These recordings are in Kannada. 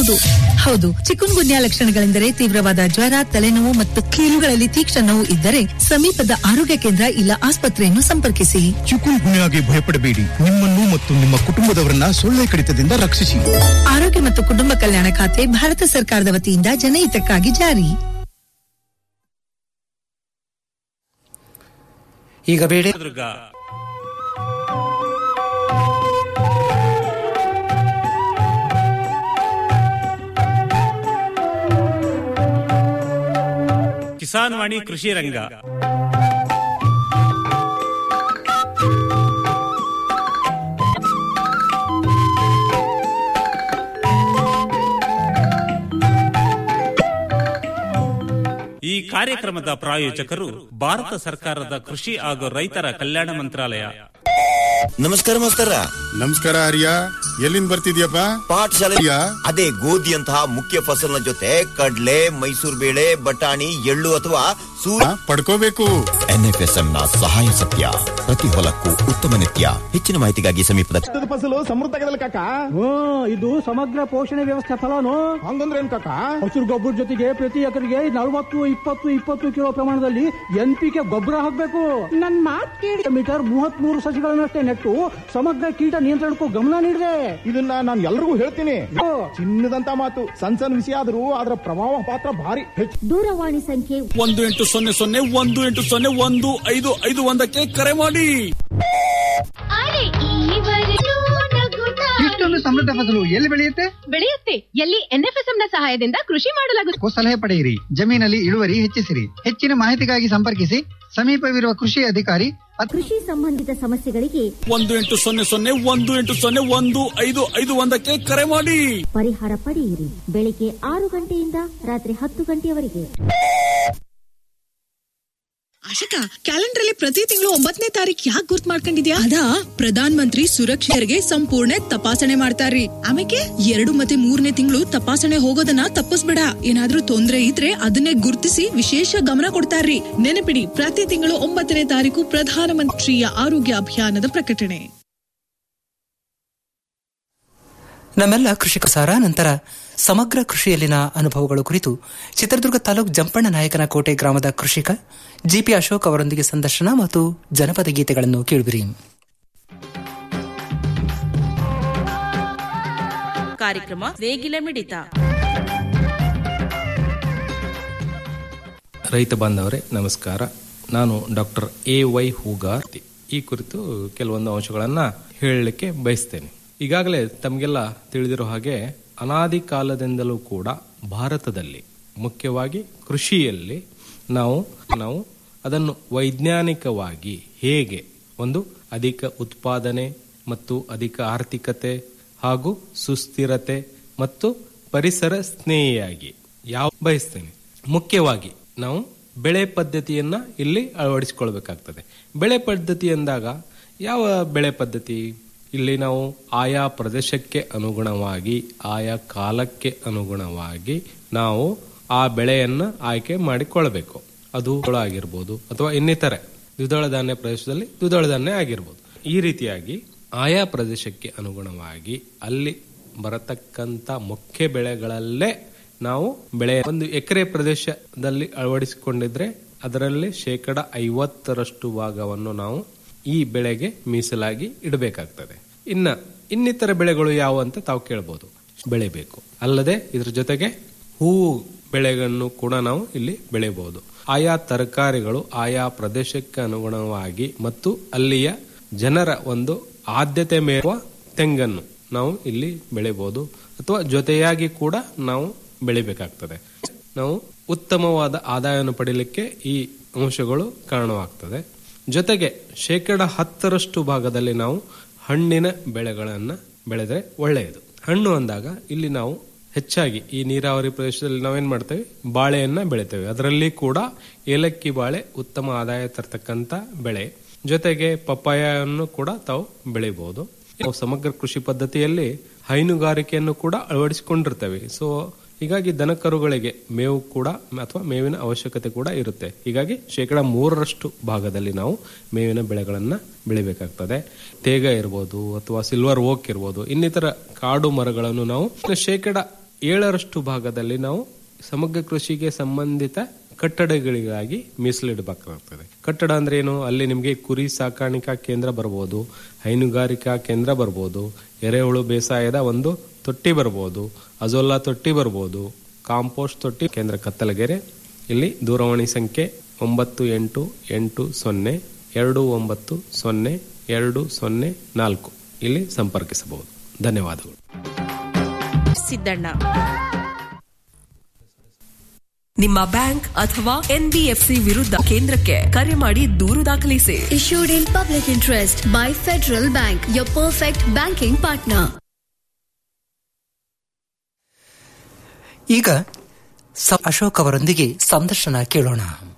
ಹೌದು ಹೌದು ಚಿಕುನ್ ಗುನ್ಯಾ ಲಕ್ಷಣಗಳೆಂದರೆ ತೀವ್ರವಾದ ಜ್ವರ ತಲೆನೋವು ಮತ್ತು ಕೀಲುಗಳಲ್ಲಿ ತೀಕ್ಷ್ಣ ನೋವು ಇದ್ದರೆ ಸಮೀಪದ ಆರೋಗ್ಯ ಕೇಂದ್ರ ಇಲ್ಲ ಆಸ್ಪತ್ರೆಯನ್ನು ಸಂಪರ್ಕಿಸಿ ಚಿಕುನ್ ಗುನ್ಯಾಗೆ ಭಯಪಡಬೇಡಿ ನಿಮ್ಮನ್ನು ಮತ್ತು ನಿಮ್ಮ ಕುಟುಂಬದವರನ್ನ ಸೊಳ್ಳೆ ಕಡಿತದಿಂದ ರಕ್ಷಿಸಿ ಆರೋಗ್ಯ ಮತ್ತು ಕುಟುಂಬ ಕಲ್ಯಾಣ ಖಾತೆ ಭಾರತ ಸರ್ಕಾರದ ವತಿಯಿಂದ ಜನಹಿತಕ್ಕಾಗಿ ಜಾರಿ ಈಗ ಬೇಡ ದುರ್ಗ ಕಿಸಾನ್ ವಾಣಿ ಕೃಷಿ ರಂಗ ಈ ಕಾರ್ಯಕ್ರಮದ ಪ್ರಾಯೋಜಕರು ಭಾರತ ಸರ್ಕಾರದ ಕೃಷಿ ಹಾಗೂ ರೈತರ ಕಲ್ಯಾಣ ಮಂತ್ರಾಲಯ ನಮಸ್ಕಾರ ಮಾಸ್ತರ ನಮಸ್ಕಾರ ಹರಿಯ ಎಲ್ಲಿಂದ ಬರ್ತಿದ್ಯಪ್ಪ ಪಾಠಶಾಲೆ ಹರಿಯ ಅದೇ ಗೋಧಿಯಂತಹ ಮುಖ್ಯ ಫಸಲಿನ ಜೊತೆ ಕಡ್ಲೆ ಮೈಸೂರು ಬೇಳೆ ಬಟಾಣಿ ಎಳ್ಳು ಅಥವಾ ಸೂರ್ಯ ಪಡ್ಕೋಬೇಕು ಎನ್ಎಫ್ಎಸ್ಎಂ ನ ಸಹಾಯ ಸತ್ಯ ಪ್ರತಿ ಹೊಲಕ್ಕೂ ಉತ್ತಮ ನಿತ್ಯ ಹೆಚ್ಚಿನ ಮಾಹಿತಿಗಾಗಿ ಸಮೀಪದ ಫಸಲು ಸಮೃದ್ಧಗದಲ್ಲ ಕಾಕ ಇದು ಸಮಗ್ರ ಪೋಷಣೆ ವ್ಯವಸ್ಥೆ ಫಲನು ಹಂಗಂದ್ರೆ ಏನ್ ಕಾಕ ಹಸಿರು ಗೊಬ್ಬರ ಜೊತೆಗೆ ಪ್ರತಿ ಎಕರೆಗೆ ನಲವತ್ತು ಇಪ್ಪತ್ತು ಇಪ್ಪತ್ತು ಕಿಲೋ ಪ್ರಮಾಣದಲ್ಲಿ ಎನ್ ಪಿ ಕೆ ಗೊಬ್ಬರ ಹಾಕಬೇಕು ನನ್ ಮಾತ್ ಕೇಳಿ ಮೀಟರ್ ಮೂವತ್ತ್ ಮೂರು ಸಸಿಗಳನ್ನಷ್ಟೇ ನೆಟ್ಟು ಸಮಗ್ರ ಕೀಟ ನಿಯಂತ್ರಣಕ್ಕೂ ಗಮನ ನೀಡಿದೆ ಇದನ್ನ ನಾನು ಎಲ್ರಿಗೂ ಹೇಳ್ತೀನಿ ಚಿನ್ನದಂತ ಮಾತು ಸಣ್ಣ ಸಣ್ಣ ವಿಷಯ ಆದ್ರೂ ಅದರ ಪ್ರಭಾವ ಪಾತ್ರ ಭಾರಿ ಹೆಚ್ಚು ದೂರವಾಣಿ ಸಂಖ್ಯೆ ಒಂದು ಎಂಟು ಸೊನ್ನೆ ಸೊನ್ನೆ ಒಂದು ಎಂಟು ಸೊನ್ನೆ ಒಂದು ಐದು ಐದು ಒಂದಕ್ಕೆ ಕರೆ ಮಾಡಿ ಇಷ್ಟೊಂದು ಸಮೃದ್ಧ ಫಸಲು ಎಲ್ಲಿ ಬೆಳೆಯುತ್ತೆ ಬೆಳೆಯುತ್ತೆ ಎಲ್ಲಿ ಎನ್ಎಫ್ಎಸ್ಎಂ ನ ಸಹಾಯದಿಂದ ಕೃಷಿ ಮಾಡಲಾಗುತ್ತದೆ ಸಲಹೆ ಪಡೆಯಿರಿ ಜಮೀನಲ್ಲಿ ಇಳುವರಿ ಹೆಚ್ಚಿಸಿರಿ ಹೆಚ್ಚಿನ ಮಾಹಿತಿಗಾಗಿ ಸಂಪರ್ಕಿಸಿ ಸಮೀಪವಿರುವ ಕೃಷಿ ಅಧಿಕಾರಿ ಕೃಷಿ ಸಂಬಂಧಿತ ಸಮಸ್ಯೆಗಳಿಗೆ ಒಂದು ಎಂಟು ಸೊನ್ನೆ ಸೊನ್ನೆ ಒಂದು ಎಂಟು ಸೊನ್ನೆ ಒಂದು ಐದು ಐದು ಒಂದಕ್ಕೆ ಕರೆ ಮಾಡಿ ಪರಿಹಾರ ಪಡೆಯಿರಿ ಬೆಳಿಗ್ಗೆ ಆರು ಗಂಟೆಯಿಂದ ರಾತ್ರಿ ಹತ್ತು ಗಂಟೆಯವರೆಗೆ ಆಶಿಕಾ ಕ್ಯಾಲೆಂಡರ್ ಅಲ್ಲಿ ಪ್ರತಿ ತಿಂಗಳು ಒಂಬತ್ತನೇ ತಾರೀಕು ಯಾಕೆ ಗುರ್ತ್ ಮಾಡ್ಕೊಂಡಿದ್ಯಾ ಅದಾ ಪ್ರಧಾನ ಮಂತ್ರಿ ಸುರಕ್ಷೆಗೆ ಸಂಪೂರ್ಣ ತಪಾಸಣೆ ಮಾಡ್ತಾರ್ರಿ ಆಮೇಲೆ ಎರಡು ಮತ್ತೆ ಮೂರನೇ ತಿಂಗಳು ತಪಾಸಣೆ ಹೋಗೋದನ್ನ ತಪ್ಪಿಸ್ಬೇಡ ಏನಾದ್ರೂ ತೊಂದ್ರೆ ಇದ್ರೆ ಅದನ್ನೇ ಗುರ್ತಿಸಿ ವಿಶೇಷ ಗಮನ ಕೊಡ್ತಾರ್ರಿ ನೆನಪಿಡಿ ಪ್ರತಿ ತಿಂಗಳು ಒಂಬತ್ತನೇ ತಾರೀಕು ಪ್ರಧಾನ ಮಂತ್ರಿಯ ಆರೋಗ್ಯ ಅಭಿಯಾನದ ಪ್ರಕಟಣೆ ನಮ್ಮೆಲ್ಲ ಕೃಷಿಕ ಸಾರ ನಂತರ ಸಮಗ್ರ ಕೃಷಿಯಲ್ಲಿನ ಅನುಭವಗಳು ಕುರಿತು ಚಿತ್ರದುರ್ಗ ತಾಲೂಕು ಜಂಪಣ್ಣ ನಾಯಕನ ಕೋಟೆ ಗ್ರಾಮದ ಕೃಷಿಕ ಜಿಪಿ ಅಶೋಕ್ ಅವರೊಂದಿಗೆ ಸಂದರ್ಶನ ಮತ್ತು ಜನಪದ ಗೀತೆಗಳನ್ನು ಕೇಳಿಬಿರಿ ಕಾರ್ಯಕ್ರಮ ನೇಗಿಲ ಮಿಡಿತ ರೈತ ಬಾಂಧವರೇ ನಮಸ್ಕಾರ ನಾನು ಡಾಕ್ಟರ್ ಎ ವೈ ಹೂಗಾರ್ ಈ ಕುರಿತು ಕೆಲವೊಂದು ಅಂಶಗಳನ್ನು ಹೇಳಲಿಕ್ಕೆ ಬಯಸ್ತೇನೆ ಈಗಾಗಲೇ ತಮಗೆಲ್ಲ ತಿಳಿದಿರೋ ಹಾಗೆ ಅನಾದಿ ಕಾಲದಿಂದಲೂ ಕೂಡ ಭಾರತದಲ್ಲಿ ಮುಖ್ಯವಾಗಿ ಕೃಷಿಯಲ್ಲಿ ನಾವು ನಾವು ಅದನ್ನು ವೈಜ್ಞಾನಿಕವಾಗಿ ಹೇಗೆ ಒಂದು ಅಧಿಕ ಉತ್ಪಾದನೆ ಮತ್ತು ಅಧಿಕ ಆರ್ಥಿಕತೆ ಹಾಗೂ ಸುಸ್ಥಿರತೆ ಮತ್ತು ಪರಿಸರ ಸ್ನೇಹಿಯಾಗಿ ಯಾವ ಬಯಸ್ತೇನೆ ಮುಖ್ಯವಾಗಿ ನಾವು ಬೆಳೆ ಪದ್ಧತಿಯನ್ನ ಇಲ್ಲಿ ಅಳವಡಿಸಿಕೊಳ್ಬೇಕಾಗ್ತದೆ ಬೆಳೆ ಪದ್ಧತಿ ಎಂದಾಗ ಯಾವ ಬೆಳೆ ಪದ್ಧತಿ ಇಲ್ಲಿ ನಾವು ಆಯಾ ಪ್ರದೇಶಕ್ಕೆ ಅನುಗುಣವಾಗಿ ಆಯಾ ಕಾಲಕ್ಕೆ ಅನುಗುಣವಾಗಿ ನಾವು ಆ ಬೆಳೆಯನ್ನ ಆಯ್ಕೆ ಮಾಡಿಕೊಳ್ಬೇಕು ಅದು ಆಗಿರ್ಬೋದು ಅಥವಾ ಇನ್ನಿತರೆ ದ್ವಿದಳ ಧಾನ್ಯ ಪ್ರದೇಶದಲ್ಲಿ ದ್ವಿದಳ ಧಾನ್ಯ ಆಗಿರ್ಬೋದು ಈ ರೀತಿಯಾಗಿ ಆಯಾ ಪ್ರದೇಶಕ್ಕೆ ಅನುಗುಣವಾಗಿ ಅಲ್ಲಿ ಬರತಕ್ಕಂತ ಮುಖ್ಯ ಬೆಳೆಗಳಲ್ಲೇ ನಾವು ಬೆಳೆ ಒಂದು ಎಕರೆ ಪ್ರದೇಶದಲ್ಲಿ ಅಳವಡಿಸಿಕೊಂಡಿದ್ರೆ ಅದರಲ್ಲಿ ಶೇಕಡ ಐವತ್ತರಷ್ಟು ಭಾಗವನ್ನು ನಾವು ಈ ಬೆಳೆಗೆ ಮೀಸಲಾಗಿ ಇಡಬೇಕಾಗ್ತದೆ ಇನ್ನ ಇನ್ನಿತರ ಬೆಳೆಗಳು ಯಾವ ಅಂತ ತಾವು ಕೇಳಬಹುದು ಬೆಳೆಬೇಕು ಅಲ್ಲದೆ ಇದ್ರ ಜೊತೆಗೆ ಹೂವು ಬೆಳೆಗಳನ್ನು ಕೂಡ ನಾವು ಇಲ್ಲಿ ಬೆಳೆಯಬಹುದು ಆಯಾ ತರಕಾರಿಗಳು ಆಯಾ ಪ್ರದೇಶಕ್ಕೆ ಅನುಗುಣವಾಗಿ ಮತ್ತು ಅಲ್ಲಿಯ ಜನರ ಒಂದು ಆದ್ಯತೆ ಮೇರುವ ತೆಂಗನ್ನು ನಾವು ಇಲ್ಲಿ ಬೆಳೆಯಬಹುದು ಅಥವಾ ಜೊತೆಯಾಗಿ ಕೂಡ ನಾವು ಬೆಳಿಬೇಕಾಗ್ತದೆ ನಾವು ಉತ್ತಮವಾದ ಆದಾಯವನ್ನು ಪಡೆಯಲಿಕ್ಕೆ ಈ ಅಂಶಗಳು ಕಾರಣವಾಗ್ತದೆ ಜೊತೆಗೆ ಶೇಕಡ ಹತ್ತರಷ್ಟು ಭಾಗದಲ್ಲಿ ನಾವು ಹಣ್ಣಿನ ಬೆಳೆಗಳನ್ನ ಬೆಳೆದ್ರೆ ಒಳ್ಳೆಯದು ಹಣ್ಣು ಅಂದಾಗ ಇಲ್ಲಿ ನಾವು ಹೆಚ್ಚಾಗಿ ಈ ನೀರಾವರಿ ಪ್ರದೇಶದಲ್ಲಿ ನಾವೇನ್ ಮಾಡ್ತೇವೆ ಬಾಳೆಯನ್ನ ಬೆಳಿತೇವೆ ಅದರಲ್ಲಿ ಕೂಡ ಏಲಕ್ಕಿ ಬಾಳೆ ಉತ್ತಮ ಆದಾಯ ತರ್ತಕ್ಕಂತ ಬೆಳೆ ಜೊತೆಗೆ ಪಪ್ಪಾಯನ್ನು ಕೂಡ ತಾವು ಬೆಳಿಬಹುದು ನಾವು ಸಮಗ್ರ ಕೃಷಿ ಪದ್ಧತಿಯಲ್ಲಿ ಹೈನುಗಾರಿಕೆಯನ್ನು ಕೂಡ ಅಳವಡಿಸಿಕೊಂಡಿರ್ತೇವೆ ಸೊ ಹೀಗಾಗಿ ದನಕರುಗಳಿಗೆ ಮೇವು ಕೂಡ ಅಥವಾ ಮೇವಿನ ಅವಶ್ಯಕತೆ ಕೂಡ ಇರುತ್ತೆ ಹೀಗಾಗಿ ಶೇಕಡ ಮೂರರಷ್ಟು ಭಾಗದಲ್ಲಿ ನಾವು ಮೇವಿನ ಬೆಳೆಗಳನ್ನ ಬೆಳಿಬೇಕಾಗ್ತದೆ ತೇಗ ಇರ್ಬೋದು ಅಥವಾ ಸಿಲ್ವರ್ ಓಕ್ ಇರ್ಬೋದು ಇನ್ನಿತರ ಕಾಡು ಮರಗಳನ್ನು ನಾವು ಶೇಕಡ ಏಳರಷ್ಟು ಭಾಗದಲ್ಲಿ ನಾವು ಸಮಗ್ರ ಕೃಷಿಗೆ ಸಂಬಂಧಿತ ಕಟ್ಟಡಗಳಿಗಾಗಿ ಮೀಸಲಿಡಬೇಕಾಗ್ತದೆ ಕಟ್ಟಡ ಅಂದ್ರೆ ಏನು ಅಲ್ಲಿ ನಿಮಗೆ ಕುರಿ ಸಾಕಾಣಿಕಾ ಕೇಂದ್ರ ಬರ್ಬೋದು ಹೈನುಗಾರಿಕಾ ಕೇಂದ್ರ ಬರ್ಬೋದು ಎರೆಹುಳು ಬೇಸಾಯದ ಒಂದು ತೊಟ್ಟಿ ಬರ್ಬೋದು ಅಜೋಲಾ ತೊಟ್ಟಿ ಬರ್ಬೋದು ಕಾಂಪೋಸ್ಟ್ ತೊಟ್ಟಿ ಕೇಂದ್ರ ಕತ್ತಲಗೆರೆ ಇಲ್ಲಿ ದೂರವಾಣಿ ಸಂಖ್ಯೆ ಒಂಬತ್ತು ಎಂಟು ಎಂಟು ಸೊನ್ನೆ ಎರಡು ಒಂಬತ್ತು ಸೊನ್ನೆ ಎರಡು ಸೊನ್ನೆ ನಾಲ್ಕು ಇಲ್ಲಿ ಸಂಪರ್ಕಿಸಬಹುದು ಧನ್ಯವಾದಗಳು ಸಿದ್ದಣ್ಣ ನಿಮ್ಮ ಬ್ಯಾಂಕ್ ಅಥವಾ ಎನ್ಬಿಎಫ್ಸಿ ವಿರುದ್ಧ ಕೇಂದ್ರಕ್ಕೆ ಕರೆ ಮಾಡಿ ದೂರು ದಾಖಲಿಸಿ Issued in public interest by Federal Bank, your perfect banking partner. ಈಗ ಸ ಅಶೋಕ್ ಅವರೊಂದಿಗೆ ಸಂದರ್ಶನ ಕೇಳೋಣ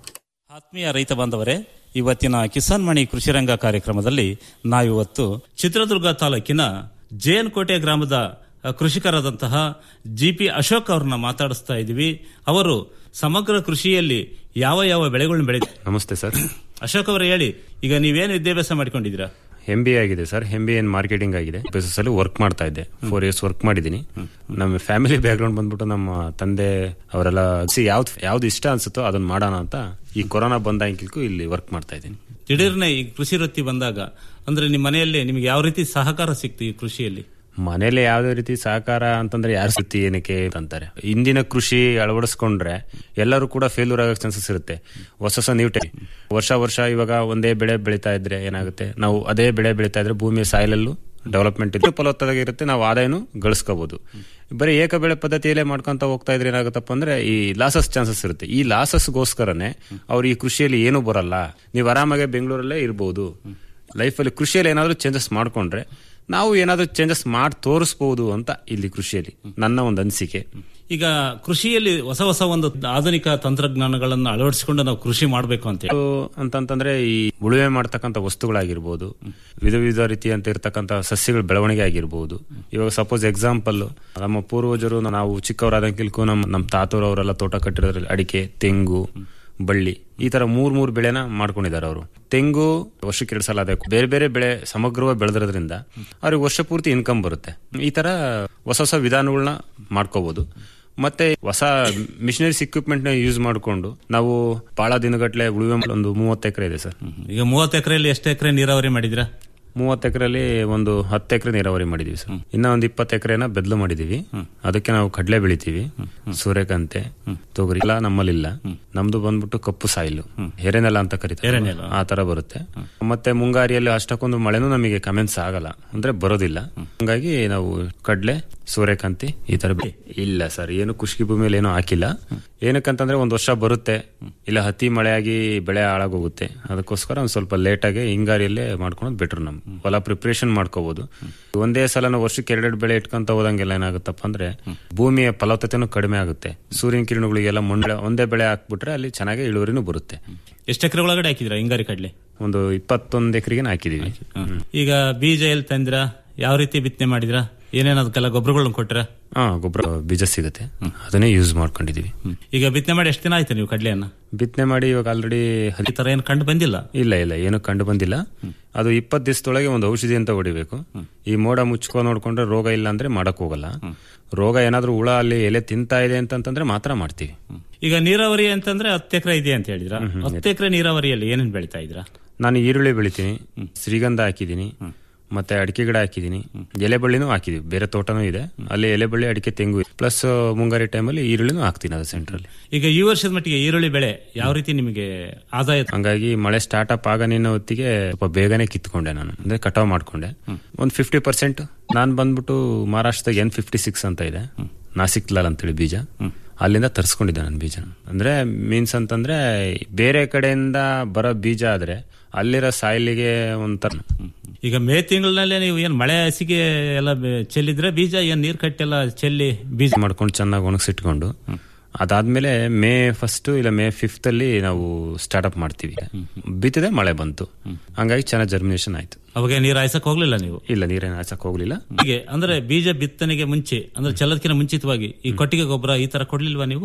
ಆತ್ಮೀಯ ರೈತ ಬಾಂಧವರೇ ಇವತ್ತಿನ ಕಿಸಾನ್ ಮಣಿ ಕೃಷಿರಂಗ ಕಾರ್ಯಕ್ರಮದಲ್ಲಿ ನಾವಿವತ್ತು ಚಿತ್ರದುರ್ಗ ತಾಲೂಕಿನ ಜೇನ್ಕೋಟೆ ಗ್ರಾಮದ ಅ, ಕೃಷಿಕರಾದಂತಹ ಜಿ ಪಿ ಅಶೋಕ್ ಅವ್ರನ್ನ ಮಾತಾಡಿಸ್ತಾ ಇದ್ದೀವಿ ಅವರು ಸಮಗ್ರ ಕೃಷಿಯಲ್ಲಿ ಯಾವ ಯಾವ ಬೆಳೆಗಳನ್ನ ಬೆಳೆ ನಮಸ್ತೆ ಸರ್ ಅಶೋಕ್ ಅವರು ಹೇಳಿ ಈಗ ನೀವೇನು ವಿದ್ಯಾಭ್ಯಾಸ ಮಾಡ್ಕೊಂಡಿದ್ದೀರಾ ಎಂ ಬಿ ಆಗಿದೆ sir M B in marketing ಆಗಿದೆ ಬಿಸ್ನೆಸ್ ಅಲ್ಲಿ ವರ್ಕ್ ಮಾಡ್ತಾ ಇದ್ದೆ ಫೋರ್ ಇಯರ್ಸ್ ವರ್ಕ್ ಮಾಡಿದ್ದೀನಿ ನಮ್ಮ ಫ್ಯಾಮಿಲಿ ಬ್ಯಾಕ್ ಗ್ರೌಂಡ್ ಬಂದ್ಬಿಟ್ಟು ನಮ್ಮ ತಂದೆ ಅವರೆಲ್ಲ ಯಾವ್ದು ಯಾವ್ದು ಇಷ್ಟ ಅನ್ಸುತ್ತೋ ಅದನ್ನ ಮಾಡೋಣ ಅಂತ ಈ ಕೊರೋನಾ ಬಂದಾಗಿಲ್ಕು ಇಲ್ಲಿ ವರ್ಕ್ ಮಾಡ್ತಾ ಇದ್ದೀನಿ ದಿಢೀರ್ನೆ ಈ ಕೃಷಿ ವೃತ್ತಿ ಬಂದಾಗ ಅಂದ್ರೆ ನಿಮ್ಮ ಮನೆಯಲ್ಲಿ ನಿಮಗೆ ಯಾವ ರೀತಿ ಸಹಕಾರ ಸಿಕ್ತು ಈ ಕೃಷಿಯಲ್ಲಿ ಮನೇಲಿ ಯಾವ್ದೇ ರೀತಿ ಸಹಕಾರ ಅಂತಂದ್ರೆ ಯಾರು ಸುತ್ತಿ ಏನಕ್ಕೆ ಅಂತಾರೆ ಇಂದಿನ ಕೃಷಿ ಅಳವಡಿಸ್ಕೊಂಡ್ರೆ ಎಲ್ಲರೂ ಕೂಡ ಫೇಲ್ಯೂರ್ ಆಗೋ ಚಾನ್ಸಸ್ ಇರುತ್ತೆ ಹೊಸ ಹೊಸ ನೀವು ವರ್ಷ ವರ್ಷ ಇವಾಗ ಒಂದೇ ಬೆಳೆ ಬೆಳೀತಾ ಇದ್ರೆ ಏನಾಗುತ್ತೆ ನಾವು ಅದೇ ಬೆಳೆ ಬೆಳೀತಾ ಇದ್ರೆ ಭೂಮಿಯ ಸಾಯಿಲಲ್ಲೂ ಡೆವಲಪ್ಮೆಂಟ್ ಇದೆ ಫಲವತ್ತವಾಗಿ ಇರುತ್ತೆ ನಾವು ಆದಾಯನು ಗಳಿಸ್ಕೋಬಹುದು ಬರೀ ಏಕ ಬೆಳೆ ಪದ್ಧತಿಯಲ್ಲೇ ಮಾಡ್ಕೊಂತ ಹೋಗ್ತಾ ಇದ್ರೆ ಏನಾಗುತ್ತಪ್ಪ ಅಂದ್ರೆ ಈ ಲಾಸಸ್ ಚಾನ್ಸಸ್ ಇರುತ್ತೆ ಈ ಲಾಸಸ್ಗೋಸ್ಕರನೇ ಅವ್ರು ಈ ಕೃಷಿಯಲ್ಲಿ ಏನೂ ಬರಲ್ಲ ನೀವು ಆರಾಮಾಗಿ ಬೆಂಗಳೂರಲ್ಲೇ ಇರ್ಬೋದು ಲೈಫಲ್ಲಿ ಕೃಷಿಯಲ್ಲಿ ಏನಾದರೂ ಚೇಂಜಸ್ ಮಾಡ್ಕೊಂಡ್ರೆ ನಾವು ಏನಾದರೂ ಚೇಂಜಸ್ ಮಾಡಿ ತೋರಿಸ್ಬೋದು ಅಂತ ಇಲ್ಲಿ ಕೃಷಿಯಲ್ಲಿ ನನ್ನ ಒಂದು ಅನಿಸಿಕೆ ಈಗ ಕೃಷಿಯಲ್ಲಿ ಹೊಸ ಹೊಸ ಒಂದು ಆಧುನಿಕ ತಂತ್ರಜ್ಞಾನಗಳನ್ನು ಅಳವಡಿಸಿಕೊಂಡು ನಾವು ಕೃಷಿ ಮಾಡಬೇಕು ಅಂತ ಹೇಳಿ ಅಂತಂತಂದ್ರೆ ಈ ಉಳುಮೆ ಮಾಡ್ತಕ್ಕಂಥ ವಸ್ತುಗಳಾಗಿರ್ಬೋದು ವಿಧ ವಿಧ ರೀತಿಯಂತ ಇರ್ತಕ್ಕಂಥ ಸಸ್ಯಗಳ ಬೆಳವಣಿಗೆ ಆಗಿರ್ಬೋದು ಇವಾಗ ಸಪೋಸ್ ಎಕ್ಸಾಂಪಲ್ ನಮ್ಮ ಪೂರ್ವಜರು ನಾವು ಚಿಕ್ಕವರಾದಂಕಿಲ್ಕು ನಮ್ಮ ನಮ್ಮ ತಾತರು ಅವರೆಲ್ಲ ತೋಟ ಕಟ್ಟಿರೋದ್ರಲ್ಲಿ ಅಡಿಕೆ ತೆಂಗು ಬಳ್ಳಿ ಈ ತರ ಮೂರ್ ಮೂರ್ ಬೆಳೆನ ಮಾಡ್ಕೊಂಡಿದ್ದಾರೆ ಅವರು ತೆಂಗು ವರ್ಷಕ್ಕೆ ಎರಡು ಸಲ ಅದೇ ಬೇರೆ ಬೇರೆ ಬೆಳೆ ಸಮಗ್ರವಾಗಿ ಬೆಳೆದಿರೋದ್ರಿಂದ ಅವ್ರಿಗೆ ವರ್ಷ ಪೂರ್ತಿ ಇನ್ಕಮ್ ಬರುತ್ತೆ ಈ ತರ ಹೊಸ ಹೊಸ ವಿಧಾನಗಳನ್ನ ಮಾಡ್ಕೋಬಹುದು ಮತ್ತೆ ಹೊಸ ಮಿಷನರೀಸ್ ಇಕ್ವಿಪ್ಮೆಂಟ್ ನ ಯೂಸ್ ಮಾಡಿಕೊಂಡು ನಾವು ಬಹಳ ದಿನಗಟ್ಲೆ ಉಳುಮೆ ಮಾಡಿ ಒಂದು ಮೂವತ್ತು ಎಕರೆ ಇದೆ ಸರ್ ಈಗ ಮೂವತ್ತು ಎಕರೆಯಲ್ಲಿ ಎಷ್ಟು ಎಕರೆ ನೀರಾವರಿ ಮಾಡಿದ್ರಾ ಮೂವತ್ತು ಎಕರೆಯಲ್ಲಿ ಒಂದು ಹತ್ತು ಎಕರೆ ನೀರಾವರಿ ಮಾಡಿದೀವಿ ಸರ್ ಇನ್ನ ಒಂದು ಇಪ್ಪತ್ತು ಎಕರೆನ ಬೆದ್ಲು ಮಾಡಿದೀವಿ ಅದಕ್ಕೆ ನಾವು ಕಡಲೆ ಬೆಳಿತೀವಿ ಸೂರ್ಯಕಾಂತೆ ತೊಗರಿ ಎಲ್ಲ ನಮ್ಮಲ್ಲಿಲ್ಲ ನಮ್ದು ಬಂದ್ಬಿಟ್ಟು ಕಪ್ಪು ಸಾಯಿಲು ಎರೆನೆಲ ಅಂತ ಕರೀತಾರೆ ಎರೆನೆಲ. ಆ ತರ ಬರುತ್ತೆ ಮತ್ತೆ ಮುಂಗಾರಿಯಲ್ಲಿ ಅಷ್ಟಕ್ಕೊಂದು ಮಳೆನೂ ನಮಗೆ ಕಮೆನ್ಸ್ ಆಗಲ್ಲ ಅಂದ್ರೆ ಬರೋದಿಲ್ಲ ಹಂಗಾಗಿ ನಾವು ಕಡ್ಲೆ ಸೂರ್ಯಕಾಂತಿ ಈ ತರ ಬೆಳೆ- ಇಲ್ಲ ಸರ್ ಏನು ಕುಷ್ಕಿ ಭೂಮಿಯಲ್ಲಿ ಏನು ಹಾಕಿಲ್ಲ ಏನಕ್ಕಂತಂದ್ರೆ ಒಂದ್ ವರ್ಷ ಬರುತ್ತೆ ಇಲ್ಲ ಹತ್ತಿ ಮಳೆಯಾಗಿ ಬೆಳೆ ಹಾಳಾಗೋಗುತ್ತೆ ಅದಕ್ಕೋಸ್ಕರ ಒಂದ್ ಸ್ವಲ್ಪ ಲೇಟ್ ಆಗಿ ಹಿಂಗಾರಿಯಲ್ಲೇ ಮಾಡ್ಕೊಳೋದು ಬೆಟರ್ ನಮ್ ಹೊಲ ಪ್ರಿಪರೇಷನ್ ಮಾಡ್ಕೋಬಹುದು ಒಂದೇ ಸಲ ನಾವು ವರ್ಷಕ್ಕೆ ಎರಡೆರಡು ಬೆಳೆ ಇಟ್ಕೊಂತ ಹೋದಂಗೆಲ್ಲ ಏನಾಗುತ್ತಪ್ಪ ಅಂದ್ರೆ ಭೂಮಿಯ ಫಲವತ್ತತೆನೂ ಕಡಿಮೆ ಆಗುತ್ತೆ ಸೂರ್ಯನ ಕಿರಣಗಳಿಗೆಲ್ಲ ಮಣ್ಣು ಒಂದೇ ಬೆಳೆ ಹಾಕ್ಬಿಟ್ರೆ ಅಲ್ಲಿ ಚೆನ್ನಾಗಿ ಇಳುವರಿನೂ ಬರುತ್ತೆ ಎಷ್ಟು ಎಕರೆ ಒಳಗಡೆ ಹಾಕಿದ್ರ ಹಿಂಗಾರಿ ಕಡ್ಲೆ ಒಂದು ಇಪ್ಪತ್ತೊಂದು ಎಕರೆಗೆ ಹಾಕಿದೀವಿ ಈಗ ಬೀಜ ಎಲ್ಲಿ ತಂದಿರಾ ಯಾವ ರೀತಿ ಬಿತ್ತನೆ ಮಾಡಿದ್ರಾ ಏನೇನು ಅದಕ್ಕೆಲ್ಲ ಗೊಬ್ಬರಗಳನ್ನ ಕೊಟ್ರ ಹಾ ಗೊಬ್ಬರ ಬೀಜ ಸಿಗುತ್ತೆ ಅದನ್ನೇ ಯೂಸ್ ಮಾಡ್ಕೊಂಡಿದೀವಿ ಈಗ ಬಿತ್ತನೆ ಮಾಡಿ ಎಷ್ಟು ದಿನ ಆಯ್ತು ನೀವು ಕಡ್ಲೆಯನ್ನ ಬಿತ್ತನೆ ಮಾಡಿ ಇವಾಗ ಆಲ್ರೆಡಿ ಈ ತರ ಏನು ಕಂಡು ಬಂದಿಲ್ಲ ಇಲ್ಲ ಇಲ್ಲ ಏನು ಕಂಡು ಬಂದಿಲ್ಲ ಅದು ಇಪ್ಪತ್ತು ದಿವಸದೊಳಗೆ ಒಂದು ಔಷಧಿ ಅಂತ ಹೊಡಿಬೇಕು ಈ ಮೋಡ ಮುಚ್ಕೊ ನೋಡ್ಕೊಂಡ್ರೆ ರೋಗ ಇಲ್ಲ ಅಂದ್ರೆ ಮಾಡಕ್ ಹೋಗಲ್ಲ ರೋಗ ಏನಾದ್ರೂ ಹುಳ ಅಲ್ಲಿ ಎಲೆ ತಿಂತಾ ಇದೆ ಅಂತಂತಂದ್ರೆ ಮಾತ್ರ ಮಾಡ್ತೀವಿ ಈಗ ನೀರಾವರಿ ಅಂತಂದ್ರೆ ಹತ್ತು ಎಕರೆ ಇದೆ ಅಂತ ಹೇಳಿದ್ರ ಹತ್ತು ಎಕರೆ ನೀರಾವರಿಯಲ್ಲಿ ಏನೇನು ಬೆಳಿತಾ ಇದ್ರ ನಾನು ಈರುಳ್ಳಿ ಬೆಳಿತೀನಿ ಶ್ರೀಗಂಧ ಹಾಕಿದ್ದೀನಿ ಮತ್ತೆ ಅಡಿಕೆ ಗಿಡ ಹಾಕಿದ್ದೀನಿ ಎಲೆ ಬಳ್ಳಿನೂ ಹಾಕಿದೀವಿ ಬೇರೆ ತೋಟನೂ ಇದೆ ಅಲ್ಲಿ ಎಲೆ ಬಳ್ಳಿ ಅಡಿಕೆ ತೆಂಗು ಪ್ಲಸ್ ಮುಂಗಾರಿ ಟೈಮಲ್ಲಿ ಈರುಳ್ಳಿನೂ ಹಾಕ್ತೀನಿ ಅದು ಸೆಂಟ್ರಲ್ಲಿ ಈಗ ಈ ವರ್ಷದ ಮಟ್ಟಿಗೆ ಈರುಳ್ಳಿ ಬೆಳೆ ಯಾವ ರೀತಿ ನಿಮಗೆ ಆದಾಯ ಹಂಗಾಗಿ ಮಳೆ ಸ್ಟಾರ್ಟ್ ಅಪ್ ಆಗ ನಿನ್ನ ಹೊತ್ತಿಗೆ ಸ್ವಲ್ಪ ಬೇಗನೆ ಕಿತ್ಕೊಂಡೆ ನಾನು ಅಂದ್ರೆ ಕಟಾವ್ ಮಾಡ್ಕೊಂಡೆ ಒಂದು ಫಿಫ್ಟಿ ಪರ್ಸೆಂಟ್ ನಾನು ಬಂದ್ಬಿಟ್ಟು ಮಹಾರಾಷ್ಟ್ರದಾಗ ಎನ್ ಫಿಫ್ಟಿ ಸಿಕ್ಸ್ ಅಂತ ಇದೆ ನಾಸಿಕ್ ಲಾಲ್ ಅಂತೇಳಿ ಬೀಜ ಅಲ್ಲಿಂದ ತರಿಸ್ಕೊಂಡಿದ್ದೆ ನಾನು ಬೀಜ ಅಂದ್ರೆ ಮೀನ್ಸ್ ಅಂತಂದ್ರೆ ಬೇರೆ ಕಡೆಯಿಂದ ಬರೋ ಬೀಜ ಆದ್ರೆ ಅಲ್ಲಿರೋ ಸಾಯಿಲಿಗೆ ಒಂಥರ ಈಗ ಮೇ ತಿಂಗಳಲ್ಲೇ ನೀವು ಏನ್ ಮಳೆ ಹಸಿಗೆ ಎಲ್ಲ ಬೆ- ಚೆಲ್ಲಿದ್ರೆ ಬೀಜ ಏನ್ ನೀರ್ ಕಟ್ಟೆಲ್ಲ ಚೆಲ್ಲಿ ಬೀಜ ಮಾಡ್ಕೊಂಡು ಚೆನ್ನಾಗಿ ಒಣಗಿಸಿಟ್ಕೊಂಡು ಅದಾದ್ಮೇಲೆ ಮೇ ಫಸ್ಟ್ ಇಲ್ಲ ಮೇ ಫಿಫ್ತ್ ಅಲ್ಲಿ ನಾವು ಸ್ಟಾರ್ಟ್ಅಪ್ ಮಾಡ್ತೀವಿ ಬಿತ್ತಿದೆ ಮಳೆ ಬಂತು ಹಂಗಾಗಿ ಚೆನ್ನಾಗಿ ಜರ್ಮಿನೇಷನ್ ಆಯ್ತು ಅವಾಗ ನೀರ್ ಹಾಯ್ಸಕ್ ಹೋಗ್ಲಿಲ್ಲ ನೀವು ಇಲ್ಲ ನೀರೇನು ಹಾಸಕ್ ಹೋಗ್ಲಿಲ್ಲ ಹೀಗೆ ಅಂದ್ರೆ ಬೀಜ ಬಿತ್ತನೆಗೆ ಮುಂಚೆ ಅಂದ್ರೆ ಚೆಲ್ಲದಕ್ಕಿಂತ ಮುಂಚಿತವಾಗಿ ಈ ಕೊಟ್ಟಿಗೆ ಗೊಬ್ಬರ ಈ ತರ ಕೊಡ್ಲಿಲ್ವಾ ನೀವು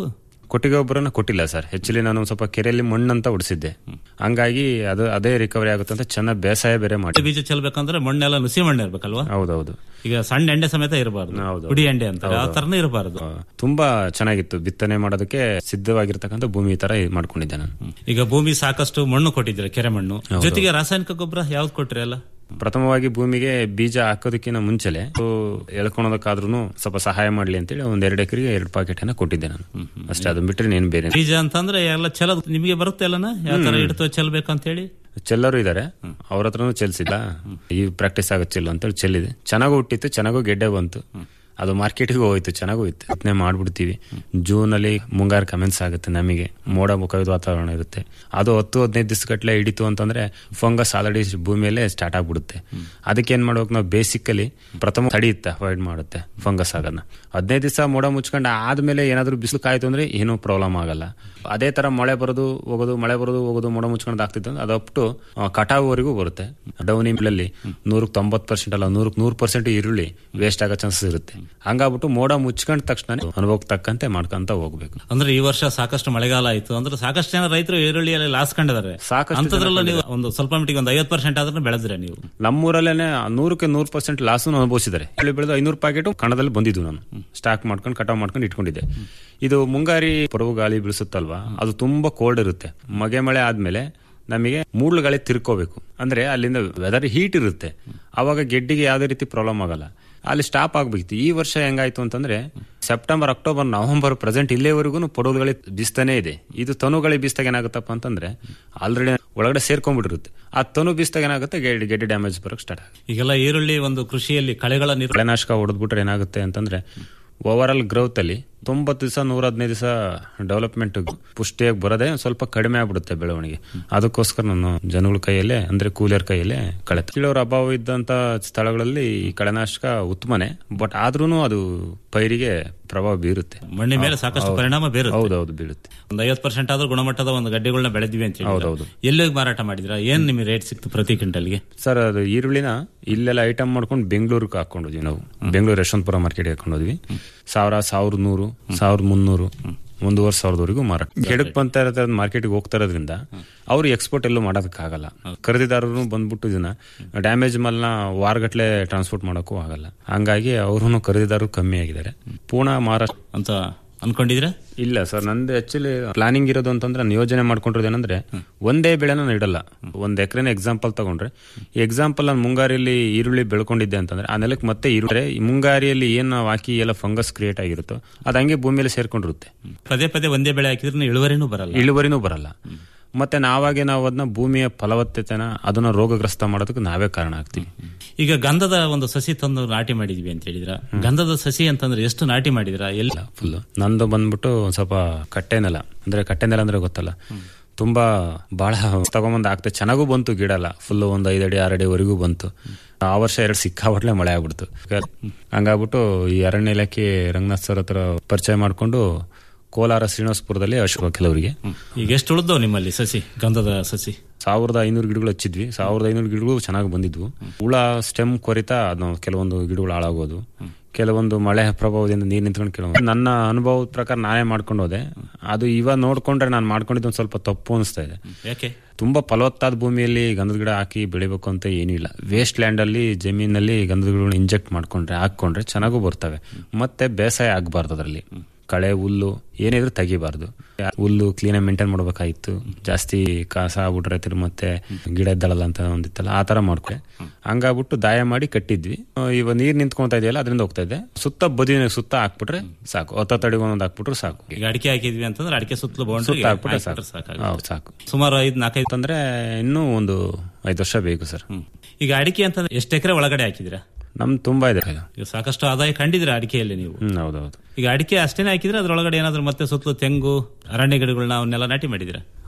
ಕೊಟ್ಟಿಗೆ ಗೊಬ್ಬರನ ಕೊಟ್ಟಿಲ್ಲ ಸರ್ ಹೆಚ್ಚಲಿ ನಾನು ಒಂದ್ ಸ್ವಲ್ಪ ಕೆರೆಯಲ್ಲಿ ಮಣ್ಣಂತ ಉಡಿಸಿದ್ದೆ ಹಂಗಾಗಿ ಅದು ಅದೇ ರಿಕವರಿ ಆಗುತ್ತೆ ಅಂತ ಚೆನ್ನಾಗಿ ಬೇಸಾಯ ಬೇರೆ ಮಾಡಿ ಬೀಜ ಚೆಲ್ಬೇಕಂದ್ರೆ ಮಣ್ಣೆಲ್ಲ ನುಸಿ ಮಣ್ಣು ಇರ್ಬೇಕಲ್ವಾ ಹೌದೌದು ಈಗ ಸಣ್ಣ ಎಂಡೆ ಸಮೇತ ಇರಬಾರ್ದು ಪುಡಿ ಎಂಡೆ ಅಂತ ಆ ತರನೇ ಇರಬಾರ್ದು ತುಂಬಾ ಚೆನ್ನಾಗಿತ್ತು ಬಿತ್ತನೆ ಮಾಡೋದಕ್ಕೆ ಸಿದ್ಧವಾಗಿರ್ತಕ್ಕಂಥ ಭೂಮಿ ತರ ಇದ್ ಮಾಡ್ಕೊಂಡಿದ್ದೆ ನಾನು ಈಗ ಭೂಮಿ ಸಾಕಷ್ಟು ಮಣ್ಣು ಕೊಟ್ಟಿದ್ದೀರಾ ಕೆರೆ ಮಣ್ಣು ಜೊತೆಗೆ ರಾಸಾಯನಿಕ ಗೊಬ್ಬರ ಯಾವ್ದು ಕೊಟ್ರಿ ಅಲ್ಲ ಪ್ರಥಮವಾಗಿ ಭೂಮಿಗೆ ಬೀಜ ಹಾಕೋದಕ್ಕಿಂತ ಮುಂಚೆಲೆ ಅದು ಎಳ್ಕೊಳೋದಕ್ಕಾದ್ರೂ ಸ್ವಲ್ಪ ಸಹಾಯ ಮಾಡ್ಲಿ ಅಂತೇಳಿ ಒಂದ್ ಎರಡು ಎಕರೆಗೆ ಎರಡು ಪಾಕೆಟ್ ಅನ್ನ ಕೊಟ್ಟಿದ್ದೆ ನಾನು ಅಷ್ಟೇ ಅದನ್ನ ಬಿಟ್ಟರೆ ಏನು ಬೇರೆ ಬೀಜ ಅಂತಂದ್ರೆ ಎಲ್ಲ ಚೆಲ್ಲೋದು ನಿಮಗೆ ಬರುತ್ತೆ ಅಲ್ಲನ ಯಾವ ತರ ಹ್ಮ್. ಇಡ್ತೋ ಚೆಲ್ಬೇಕಂತ ಹೇಳಿ ಚೆಲ್ಲರು ಇದಾರೆ ಅವ್ರ ಹತ್ರನೂ ಚೆಲ್ಸಿಲ್ಲ ಈ ಪ್ರಾಕ್ಟೀಸ್ ಆಗತ್ತೆ ಚೆಲ್ಲು ಅಂತೇಳಿ ಚೆಲ್ಲಿದೆ ಚೆನ್ನಾಗೂ ಹುಟ್ಟಿತ್ತು ಚೆನ್ನಾಗೂ ಗೆಡ್ಡೆ ಬಂತು ಅದು ಮಾರ್ಕೆಟಿಗೆ ಹೋಯ್ತು ಚೆನ್ನಾಗೂ ಇತ್ತು ಅದನ್ನೇ ಮಾಡ್ಬಿಡ್ತೀವಿ ಜೂನ್ ಅಲ್ಲಿ ಮುಂಗಾರು ಕಮೆನ್ಸ್ ಆಗುತ್ತೆ ನಮಗೆ ಮೋಡ ಮುಖದ ವಾತಾವರಣ ಇರುತ್ತೆ ಅದು ಹತ್ತು ಹದಿನೈದು ದಿವಸಗಟ್ಲೆ ಹಿಡಿತು ಅಂತಂದ್ರೆ ಫಂಗಸ್ ಆಲ್ರೆಡಿ ಭೂಮಿಯಲ್ಲೇ ಸ್ಟಾರ್ಟ್ ಆಗ್ಬಿಡುತ್ತೆ ಅದಕ್ಕೆ ಏನ್ ಮಾಡ್ಬೇಕು ನಾವು ಬೇಸಿಕಲಿ ಪ್ರಥಮ ತಡೆಯುತ್ತೆ ಅವಾಯ್ಡ್ ಮಾಡುತ್ತೆ ಫಂಗಸ್ ಆಗೋದನ್ನ ಹದಿನೈದು ದಿವಸ ಮೋಡ ಮುಚ್ಕೊಂಡು ಆದ್ಮೇಲೆ ಏನಾದ್ರೂ ಬಿಸಿಲು ಕಾಯ್ತು ಅಂದ್ರೆ ಏನೂ ಪ್ರಾಬ್ಲಮ್ ಆಗಲ್ಲ ಅದೇ ತರ ಮಳೆ ಬರೋದು ಹೋಗೋದು ಮಳೆ ಬರೋದು ಹೋಗೋದು ಮೋಡ ಮುಚ್ಕೊಂಡು ಆಗ್ತಿತ್ತು ಅಂದ್ರೆ ಅದು ಅಪ್ ಟು ಕಟಾವುವರೆಗೂ ಬರುತ್ತೆ ಡೌನಿ ಮಿಲ್ಲಲ್ಲಿ ನೂರಕ್ಕೆ ತೊಂಬತ್ತು ಪರ್ಸೆಂಟ್ ಅಲ್ಲ ನೂರಕ್ಕೆ ನೂರು ಪರ್ಸೆಂಟ್ ಈರುಳ್ಳಿ ವೇಸ್ಟ್ ಆಗೋ ಚಾನ್ಸಸ್ ಇರುತ್ತೆ ಹಂಗಾಗ್ಬಿಟ್ಟು ಮೋಡ ಮುಚ್ಕೊಂಡ ತಕ್ಷಣ ಅನುಭವಕ್ಕೆ ತಕ್ಕಂತೆ ಮಾಡ್ಕೊಂತ ಹೋಗ್ಬೇಕು ಅಂದ್ರೆ ಈ ವರ್ಷ ಸಾಕಷ್ಟು ಮಳೆಗಾಲ ಆಯ್ತು ಅಂದ್ರೆ ಸಾಕಷ್ಟು ಜನ ರೈತರು ಈರುಳ್ಳಿಯಲ್ಲಿ ಲಾಸ್ ಕಂಡಿದ್ದಾರೆ ಸಾಕಷ್ಟು ಜನ ಅಂತದ್ರಲ್ಲ ನೀವು ಒಂದು ಸ್ವಲ್ಪ ಮಟ್ಟಿಗೆ ಒಂದು ಐವತ್ತು ಪರ್ಸೆಂಟ್ ಆದ್ರೂ ಬೆಳೆದ್ರೆ ನೀವು ನಮ್ಮೂರಲ್ಲೇನೆ ನೂರಕ್ಕೆ ನೂರು ಪರ್ಸೆಂಟ್ ಲಾಸ್ ಅನುಭವಿಸಿದ್ದಾರೆ ಇಲ್ಲಿ ಬೆಳೆದು ಐನೂರು ಪ್ಯಾಕೆಟ್ ಕಣದಲ್ಲಿ ಬಂದಿದ್ದು ನಾನು ಸ್ಟಾಕ್ ಮಾಡ್ಕೊಂಡು ಕಟಾವ್ ಮಾಡ್ಕೊಂಡು ಇಟ್ಕೊಂಡಿದ್ದೆ ಇದು ಮುಂಗಾರಿ ಪೊಡವು ಗಾಳಿ ಬೀಳಿಸುತ್ತಲ್ವಾ ಅದು ತುಂಬಾ ಕೋಲ್ಡ್ ಇರುತ್ತೆ ಮಗೆ ಮಳೆ ಆದ್ಮೇಲೆ ನಮಗೆ ಮೂಡ್ಲು ಗಾಳಿ ತಿರ್ಕೋಬೇಕು ಅಂದ್ರೆ ಅಲ್ಲಿಂದ ವೆದರ್ ಹೀಟ್ ಇರುತ್ತೆ ಅವಾಗ ಗೆಡ್ಡಿಗೆ ಯಾವುದೇ ರೀತಿ ಪ್ರಾಬ್ಲಮ್ ಆಗಲ್ಲ ಅಲ್ಲಿ ಸ್ಟಾಪ್ ಆಗ್ಬೇಕಿತ್ತು ಈ ವರ್ಷ ಹೆಂಗಾಯ್ತು ಅಂತಂದ್ರೆ ಸೆಪ್ಟೆಂಬರ್ ಅಕ್ಟೋಬರ್ ನವೆಂಬರ್ ಪ್ರೆಸೆಂಟ್ ಇಲ್ಲೇವರೆಗೂ ಪೊಡವುಗಳಿಗೆ ಬೀಸ್ತಾನೆ ಇದೆ ಇದು ತನುಗಳಿ ಬೀಸ್ದಾಗ ಏನಾಗುತ್ತಪ್ಪ ಅಂತಂದ್ರೆ ಆಲ್ರೆಡಿ ಒಳಗಡೆ ಸೇರ್ಕೊಂಡ್ಬಿಟ್ಟಿರುತ್ತೆ ಆ ತನು ಬೀಸ್ದಾಗ ಏನಾಗುತ್ತೆ ಗೆಡ್ಡೆ ಗೆಡ್ಡೆ ಡ್ಯಾಮೇಜ್ ಬರೋಕ್ ಸ್ಟಾರ್ಟ್ ಆಗುತ್ತೆ ಈಗೆಲ್ಲ ಈರುಳ್ಳಿ ಒಂದು ಕೃಷಿಯಲ್ಲಿ ಕಳೆಗಳ ನೀರು ಕಳೆನಾಶಕ ಹೊಡೆದ್ಬಿಟ್ರೆ ಏನಾಗುತ್ತೆ ಅಂತಂದ್ರೆ ಓವರ್ ಆಲ್ ಗ್ರೋತ್ ಅಲ್ಲಿ ತೊಂಬತ್ತು ದಿವಸ ನೂರ ಹದಿನೈದು ದಿವಸ ಡೆವಲಪ್ಮೆಂಟ್ ಪುಷ್ಟಿಯಾಗಿ ಬರೋದೇ ಒಂದ್ ಸ್ವಲ್ಪ ಕಡಿಮೆ ಆಗ್ಬಿಡುತ್ತೆ ಬೆಳವಣಿಗೆ ಅದಕ್ಕೋಸ್ಕರ ನಾನು ಜನಗಳ ಕೈಯಲ್ಲೇ ಅಂದ್ರೆ ಕೂಲಿಯರ್ ಕೈಯಲ್ಲೇ ಕಳೆ ಕೀಳೋರ ಅಭಾವ ಇದ್ದಂತ ಸ್ಥಳಗಳಲ್ಲಿ ಈ ಕಳೆನಾಶಕ ಉತ್ತಮನೆ ಬಟ್ ಆದ್ರೂ ಅದು ಪೈರಿಗೆ ಪ್ರಭಾವ ಬೀರುತ್ತೆ ಮಣ್ಣಿನ ಮೇಲೆ ಸಾಕಷ್ಟು ಹೌದು. ಪರಿಣಾಮ ಬೀರುತ್ತೆ. ಹೌದೌದು ಬೀಳುತ್ತೆ ಒಂದು ಐವತ್ತು ಪರ್ಸೆಂಟ್ ಆದ್ರೂ ಗುಣಮಟ್ಟದ ಒಂದು ಗಡ್ಡೆಗಳನ್ನ ಬೆಳೆದ್ವಿ ಅಂತ ಹೌದೌದು. ಎಲ್ಲಿ ಮಾರಾಟ ಮಾಡಿದ್ರ ಏನ್ ನಿಮಗೆ ರೇಟ್ ಸಿಕ್ತು ಪ್ರತಿ ಕ್ವಿಂಟಲ್ಗೆ ಸರ್ ಅದು ಈರುಳ್ಳಿನ ಇಲ್ಲೆಲ್ಲ ಐಟಮ್ ಮಾಡ್ಕೊಂಡು ಬೆಂಗಳೂರಿಗೆ ಹಾಕೊಂಡೋದ್ವಿ ನಾವು ಬೆಂಗಳೂರು ಯಶವಂತಪುರ ಮಾರ್ಕೆಟ್ಗೆ ಹಾಕೊಂಡೋದ್ವಿ ಸಾವಿರ ಸಾವಿರದ ನೂರು ಸಾವಿರದ ಮುನ್ನೂರು ಒಂದೂವರೆ ಸಾವಿರದವರೆಗೂ ಮಾರಾಟ ಕೆಡಕ್ ಬಂತ ಇರೋದ್ ಮಾರ್ಕೆಟ್ಗೆ ಹೋಗ್ತಾ ಇರೋದ್ರಿಂದ ಅವ್ರು ಎಕ್ಸ್ಪೋರ್ಟ್ ಎಲ್ಲೂ ಮಾಡೋದಕ್ಕಾಗಲ್ಲ ಖರೀದಿದಾರರು ಬಂದ್ಬಿಟ್ಟು ಇದನ್ನ ಡ್ಯಾಮೇಜ್ ಮಲ್ನ ವಾರಗಟ್ಲೆ ಟ್ರಾನ್ಸ್ಪೋರ್ಟ್ ಮಾಡೋಕ್ಕೂ ಆಗಲ್ಲ ಹಂಗಾಗಿ ಅವ್ರೂ ಖರೀದಿದಾರರು ಕಮ್ಮಿ ಆಗಿದ್ದಾರೆ ಪೂರ್ಣ ಮಹಾರಾಷ್ಟ್ರ ಅಂತ ಅನ್ಕೊಂಡಿದ್ರೆ ಇಲ್ಲ ಸರ್ ನಂದು ಆಕ್ಚುಲಿ ಪ್ಲಾನಿಂಗ್ ಇರೋದು ಅಂತಂದ್ರೆ ನಾನು ಯೋಜನೆ ಮಾಡ್ಕೊಂಡಿರೋದು ಏನಂದ್ರೆ ಒಂದೇ ಬೆಳೆನ ನಾನು ಇಡಲ್ಲ ಒಂದ್ ಎಕರೆನ ಎಕ್ಸಾಂಪಲ್ ತಗೊಂಡ್ರೆ ಎಕ್ಸಾಂಪಲ್ ನಾನು ಮುಂಗಾರಿಯಲ್ಲಿ ಈರುಳ್ಳಿ ಬೆಳ್ಕೊಂಡಿದ್ದೆ ಅಂತಂದ್ರೆ ಆ ನೆಲಕ್ಕೆ ಮತ್ತೆ ಈರುಳ್ಳಿ ಈ ಮುಂಗಾರಿಯಲ್ಲಿ ಏನ್ ನಾವು ಹಾಕಿ ಎಲ್ಲ ಫಂಗಸ್ ಕ್ರಿಯೇಟ್ ಆಗಿರುತ್ತೋ ಅದು ಹಂಗೆ ಭೂಮಿಯಲ್ಲಿ ಸೇರ್ಕೊಂಡಿರುತ್ತೆ ಪದೇ ಪದೇ ಒಂದೇ ಬೆಳೆ ಹಾಕಿದ್ರೆ ಇಳುವರಿನೂ ಬರಲ್ಲ ಇಳುವರಿನೂ ಬರಲ್ಲ ಮತ್ತೆ ನಾವಾಗೆ ನಾವು ಅದನ್ನ ಭೂಮಿಯ ಫಲವತ್ತತೆನ ಅದನ್ನ ರೋಗಗ್ರಸ್ತ ಮಾಡೋದಕ್ಕೆ ನಾವೇ ಕಾರಣ ಆಗ್ತೀವಿ ಈಗ ಗಂಧದ ಒಂದು ಸಸಿ ತಂದು ನಾಟಿ ಮಾಡಿದ್ವಿ ಅಂತ ಹೇಳಿದ್ರ ಗಂಧದ ಸಸಿ ಅಂತಂದ್ರೆ ಎಷ್ಟು ನಾಟಿ ಮಾಡಿದ್ರ ಎಲ್ಲ ಫುಲ್ ನಂದು ಬಂದ್ಬಿಟ್ಟು ಒಂದ್ ಸ್ವಲ್ಪ ಕಟ್ಟೆ ನೆಲ ಅಂದ್ರೆ ಕಟ್ಟೆ ನೆಲ ಅಂದ್ರೆ ಗೊತ್ತಲ್ಲ ತುಂಬಾ ಬಹಳ ತಗೊಂಬಂದ್ ಆಗ್ತದೆ ಚೆನ್ನಾಗೂ ಬಂತು ಗಿಡ ಎಲ್ಲ ಫುಲ್ ಒಂದ್ ಐದ್ ಅಡಿ ಆರ್ ಅಡಿವರೆಗೂ ಬಂತು ಆ ವರ್ಷ ಎರಡು ಸಿಕ್ಕಾಪಟ್ಲೆ ಮಳೆ ಆಗ್ಬಿಡ್ತು ಹಂಗಾಗ್ಬಿಟ್ಟು ಈ ಅರಣ್ಯ ಇಲಾಖೆ ರಂಗನಾಥ್ ಸರ್ ಹತ್ರ ಪರಿಚಯ ಮಾಡ್ಕೊಂಡು ಕೋಲಾರ ಶ್ರೀನಿವಾಸಪುರದಲ್ಲಿ ಅಶೋಕ ಕೆಲವರಿಗೆ ಈಗ ಎಷ್ಟು ಉಳಿದವು ನಿಮ್ಮಲ್ಲಿ ಸಸಿ ಗಂಧದ ಸಸಿ ಸಾವಿರದ ಐನೂರು ಗಿಡಗಳು ಹಚ್ಚಿದ್ವಿ ಸಾವಿರದ ಐನೂರು ಗಿಡಗಳು ಚೆನ್ನಾಗಿ ಬಂದಿದ್ವು ಹುಳ ಸ್ಟೆಮ್ ಕೊರಿತಾ ಅದು ಕೆಲವೊಂದು ಗಿಡಗಳು ಹಾಳಾಗೋದು ಕೆಲವೊಂದು ಮಳೆ ಪ್ರಭಾವದಿಂದ ನೀರು ನಿಂತ್ಕೊಂಡು ಕೆಲವೊಂದು ನನ್ನ ಅನುಭವದ ಪ್ರಕಾರ ನಾನೇ ಮಾಡ್ಕೊಂಡು ಹೋದೆ ಅದು ಇವಾಗ ನೋಡ್ಕೊಂಡ್ರೆ ನಾನು ಮಾಡ್ಕೊಂಡಿದ್ದು ಒಂದು ಸ್ವಲ್ಪ ತಪ್ಪು ಅನಿಸ್ತಾ ಇದೆ ಯಾಕೆ ತುಂಬಾ ಫಲವತ್ತಾದ ಭೂಮಿಯಲ್ಲಿ ಗಂಧದ ಗಿಡ ಹಾಕಿ ಬೆಳಿಬೇಕು ಅಂತ ಏನೂ ಇಲ್ಲ ವೇಸ್ಟ್ ಲ್ಯಾಂಡ್ ಅಲ್ಲಿ ಜಮೀನಲ್ಲಿ ಗಂಧದ ಗಿಡಗಳನ್ನ ಇಂಜೆಕ್ಟ್ ಮಾಡ್ಕೊಂಡ್ರೆ ಹಾಕೊಂಡ್ರೆ ಚೆನ್ನಾಗೂ ಬರ್ತವೆ ಮತ್ತೆ ಬೇಸಾಯ ಆಗ್ಬಾರ್ದು ಅದರಲ್ಲಿ ಕಳೆ ಹುಲ್ಲು ಏನಿದ್ರು ತೆಗಿಬಾರ್ದು ಹುಲ್ಲು ಕ್ಲೀನ್ ಮೇಂಟೈನ್ ಮಾಡ್ಬೇಕಾಗಿತ್ತು ಜಾಸ್ತಿ ಕಾಸ ಆಗ್ಬಿಟ್ರೆ ತಿರು ಮತ್ತೆ ಗಿಡ ಎದ್ದಳಲ್ಲ ಅಂತ ಒಂದಿತ್ತಲ್ಲ ಆ ತರ ಮಾಡ್ಕೊಂಡೆ ಹಂಗಾಗ್ಬಿಟ್ಟು ದಾಯ ಮಾಡಿ ಕಟ್ಟಿದ್ವಿ ಆ, ಇವಾಗ ನೀರ್ ನಿಂತ್ಕೊಂತಾ ಇದೆಯಲ್ಲ ಅದರಿಂದ ಹೋಗ್ತಾ ಇದೆ ಸುತ್ತ ಬದಿ ಸುತ್ತ ಹಾಕ್ಬಿಟ್ರೆ ಸಾಕು ಹತ್ತ ತಡಿಗೆ ಒಂದೊಂದು ಹಾಕ್ಬಿಟ್ರೆ ಸಾಕು ಈಗ ಅಡಿಕೆ ಹಾಕಿದ್ವಿ ಅಂತಂದ್ರೆ ಅಡಿಕೆ ಸುತ್ತಲೂ ಸುತ್ತ ಬೌಂಡ್ರಿ ಹಾಕ್ಬಿಟ್ರೆ ಸಾಕು ಸಾಕಾಗುತ್ತೆ ಹೌದು, ಸಾಕು ಸುಮಾರು ಐದ್ ನಾಲ್ಕೈದು ಅಂದ್ರೆ ಇನ್ನೂ ಒಂದು ಐದು ವರ್ಷ ಬೇಕು ಸರ್ ಈಗ ಅಡಿಕೆ ಅಂತಂದ್ರೆ ಎಷ್ಟು ಎಕರೆ ಒಳಗಡೆ ಹಾಕಿದಿರಾ ನಮ್ ತುಂಬಾ ಇದೆ ಈಗ ಸಾಕಷ್ಟು ಆದಾಯ ಕಂಡಿದ್ರ ಅಡಿಕೆಯಲ್ಲಿ ನೀವು ಹ್ಮ್ ಹೌದೌದು ಈಗ ಅಡಿಕೆ ಅಷ್ಟೇನೆ ಹಾಕಿದ್ರೆ ಅದ್ರೊಳಗಡೆ ಏನಾದ್ರು ಮತ್ತೆ ಸುತ್ತಲೂ ತೆಂಗು ಅರಣ್ಯ ಗಿಡಗಳನ್ನ ಅವನ್ನೆಲ್ಲ ನಾಟಿ ಮಾಡಿದಿರಾ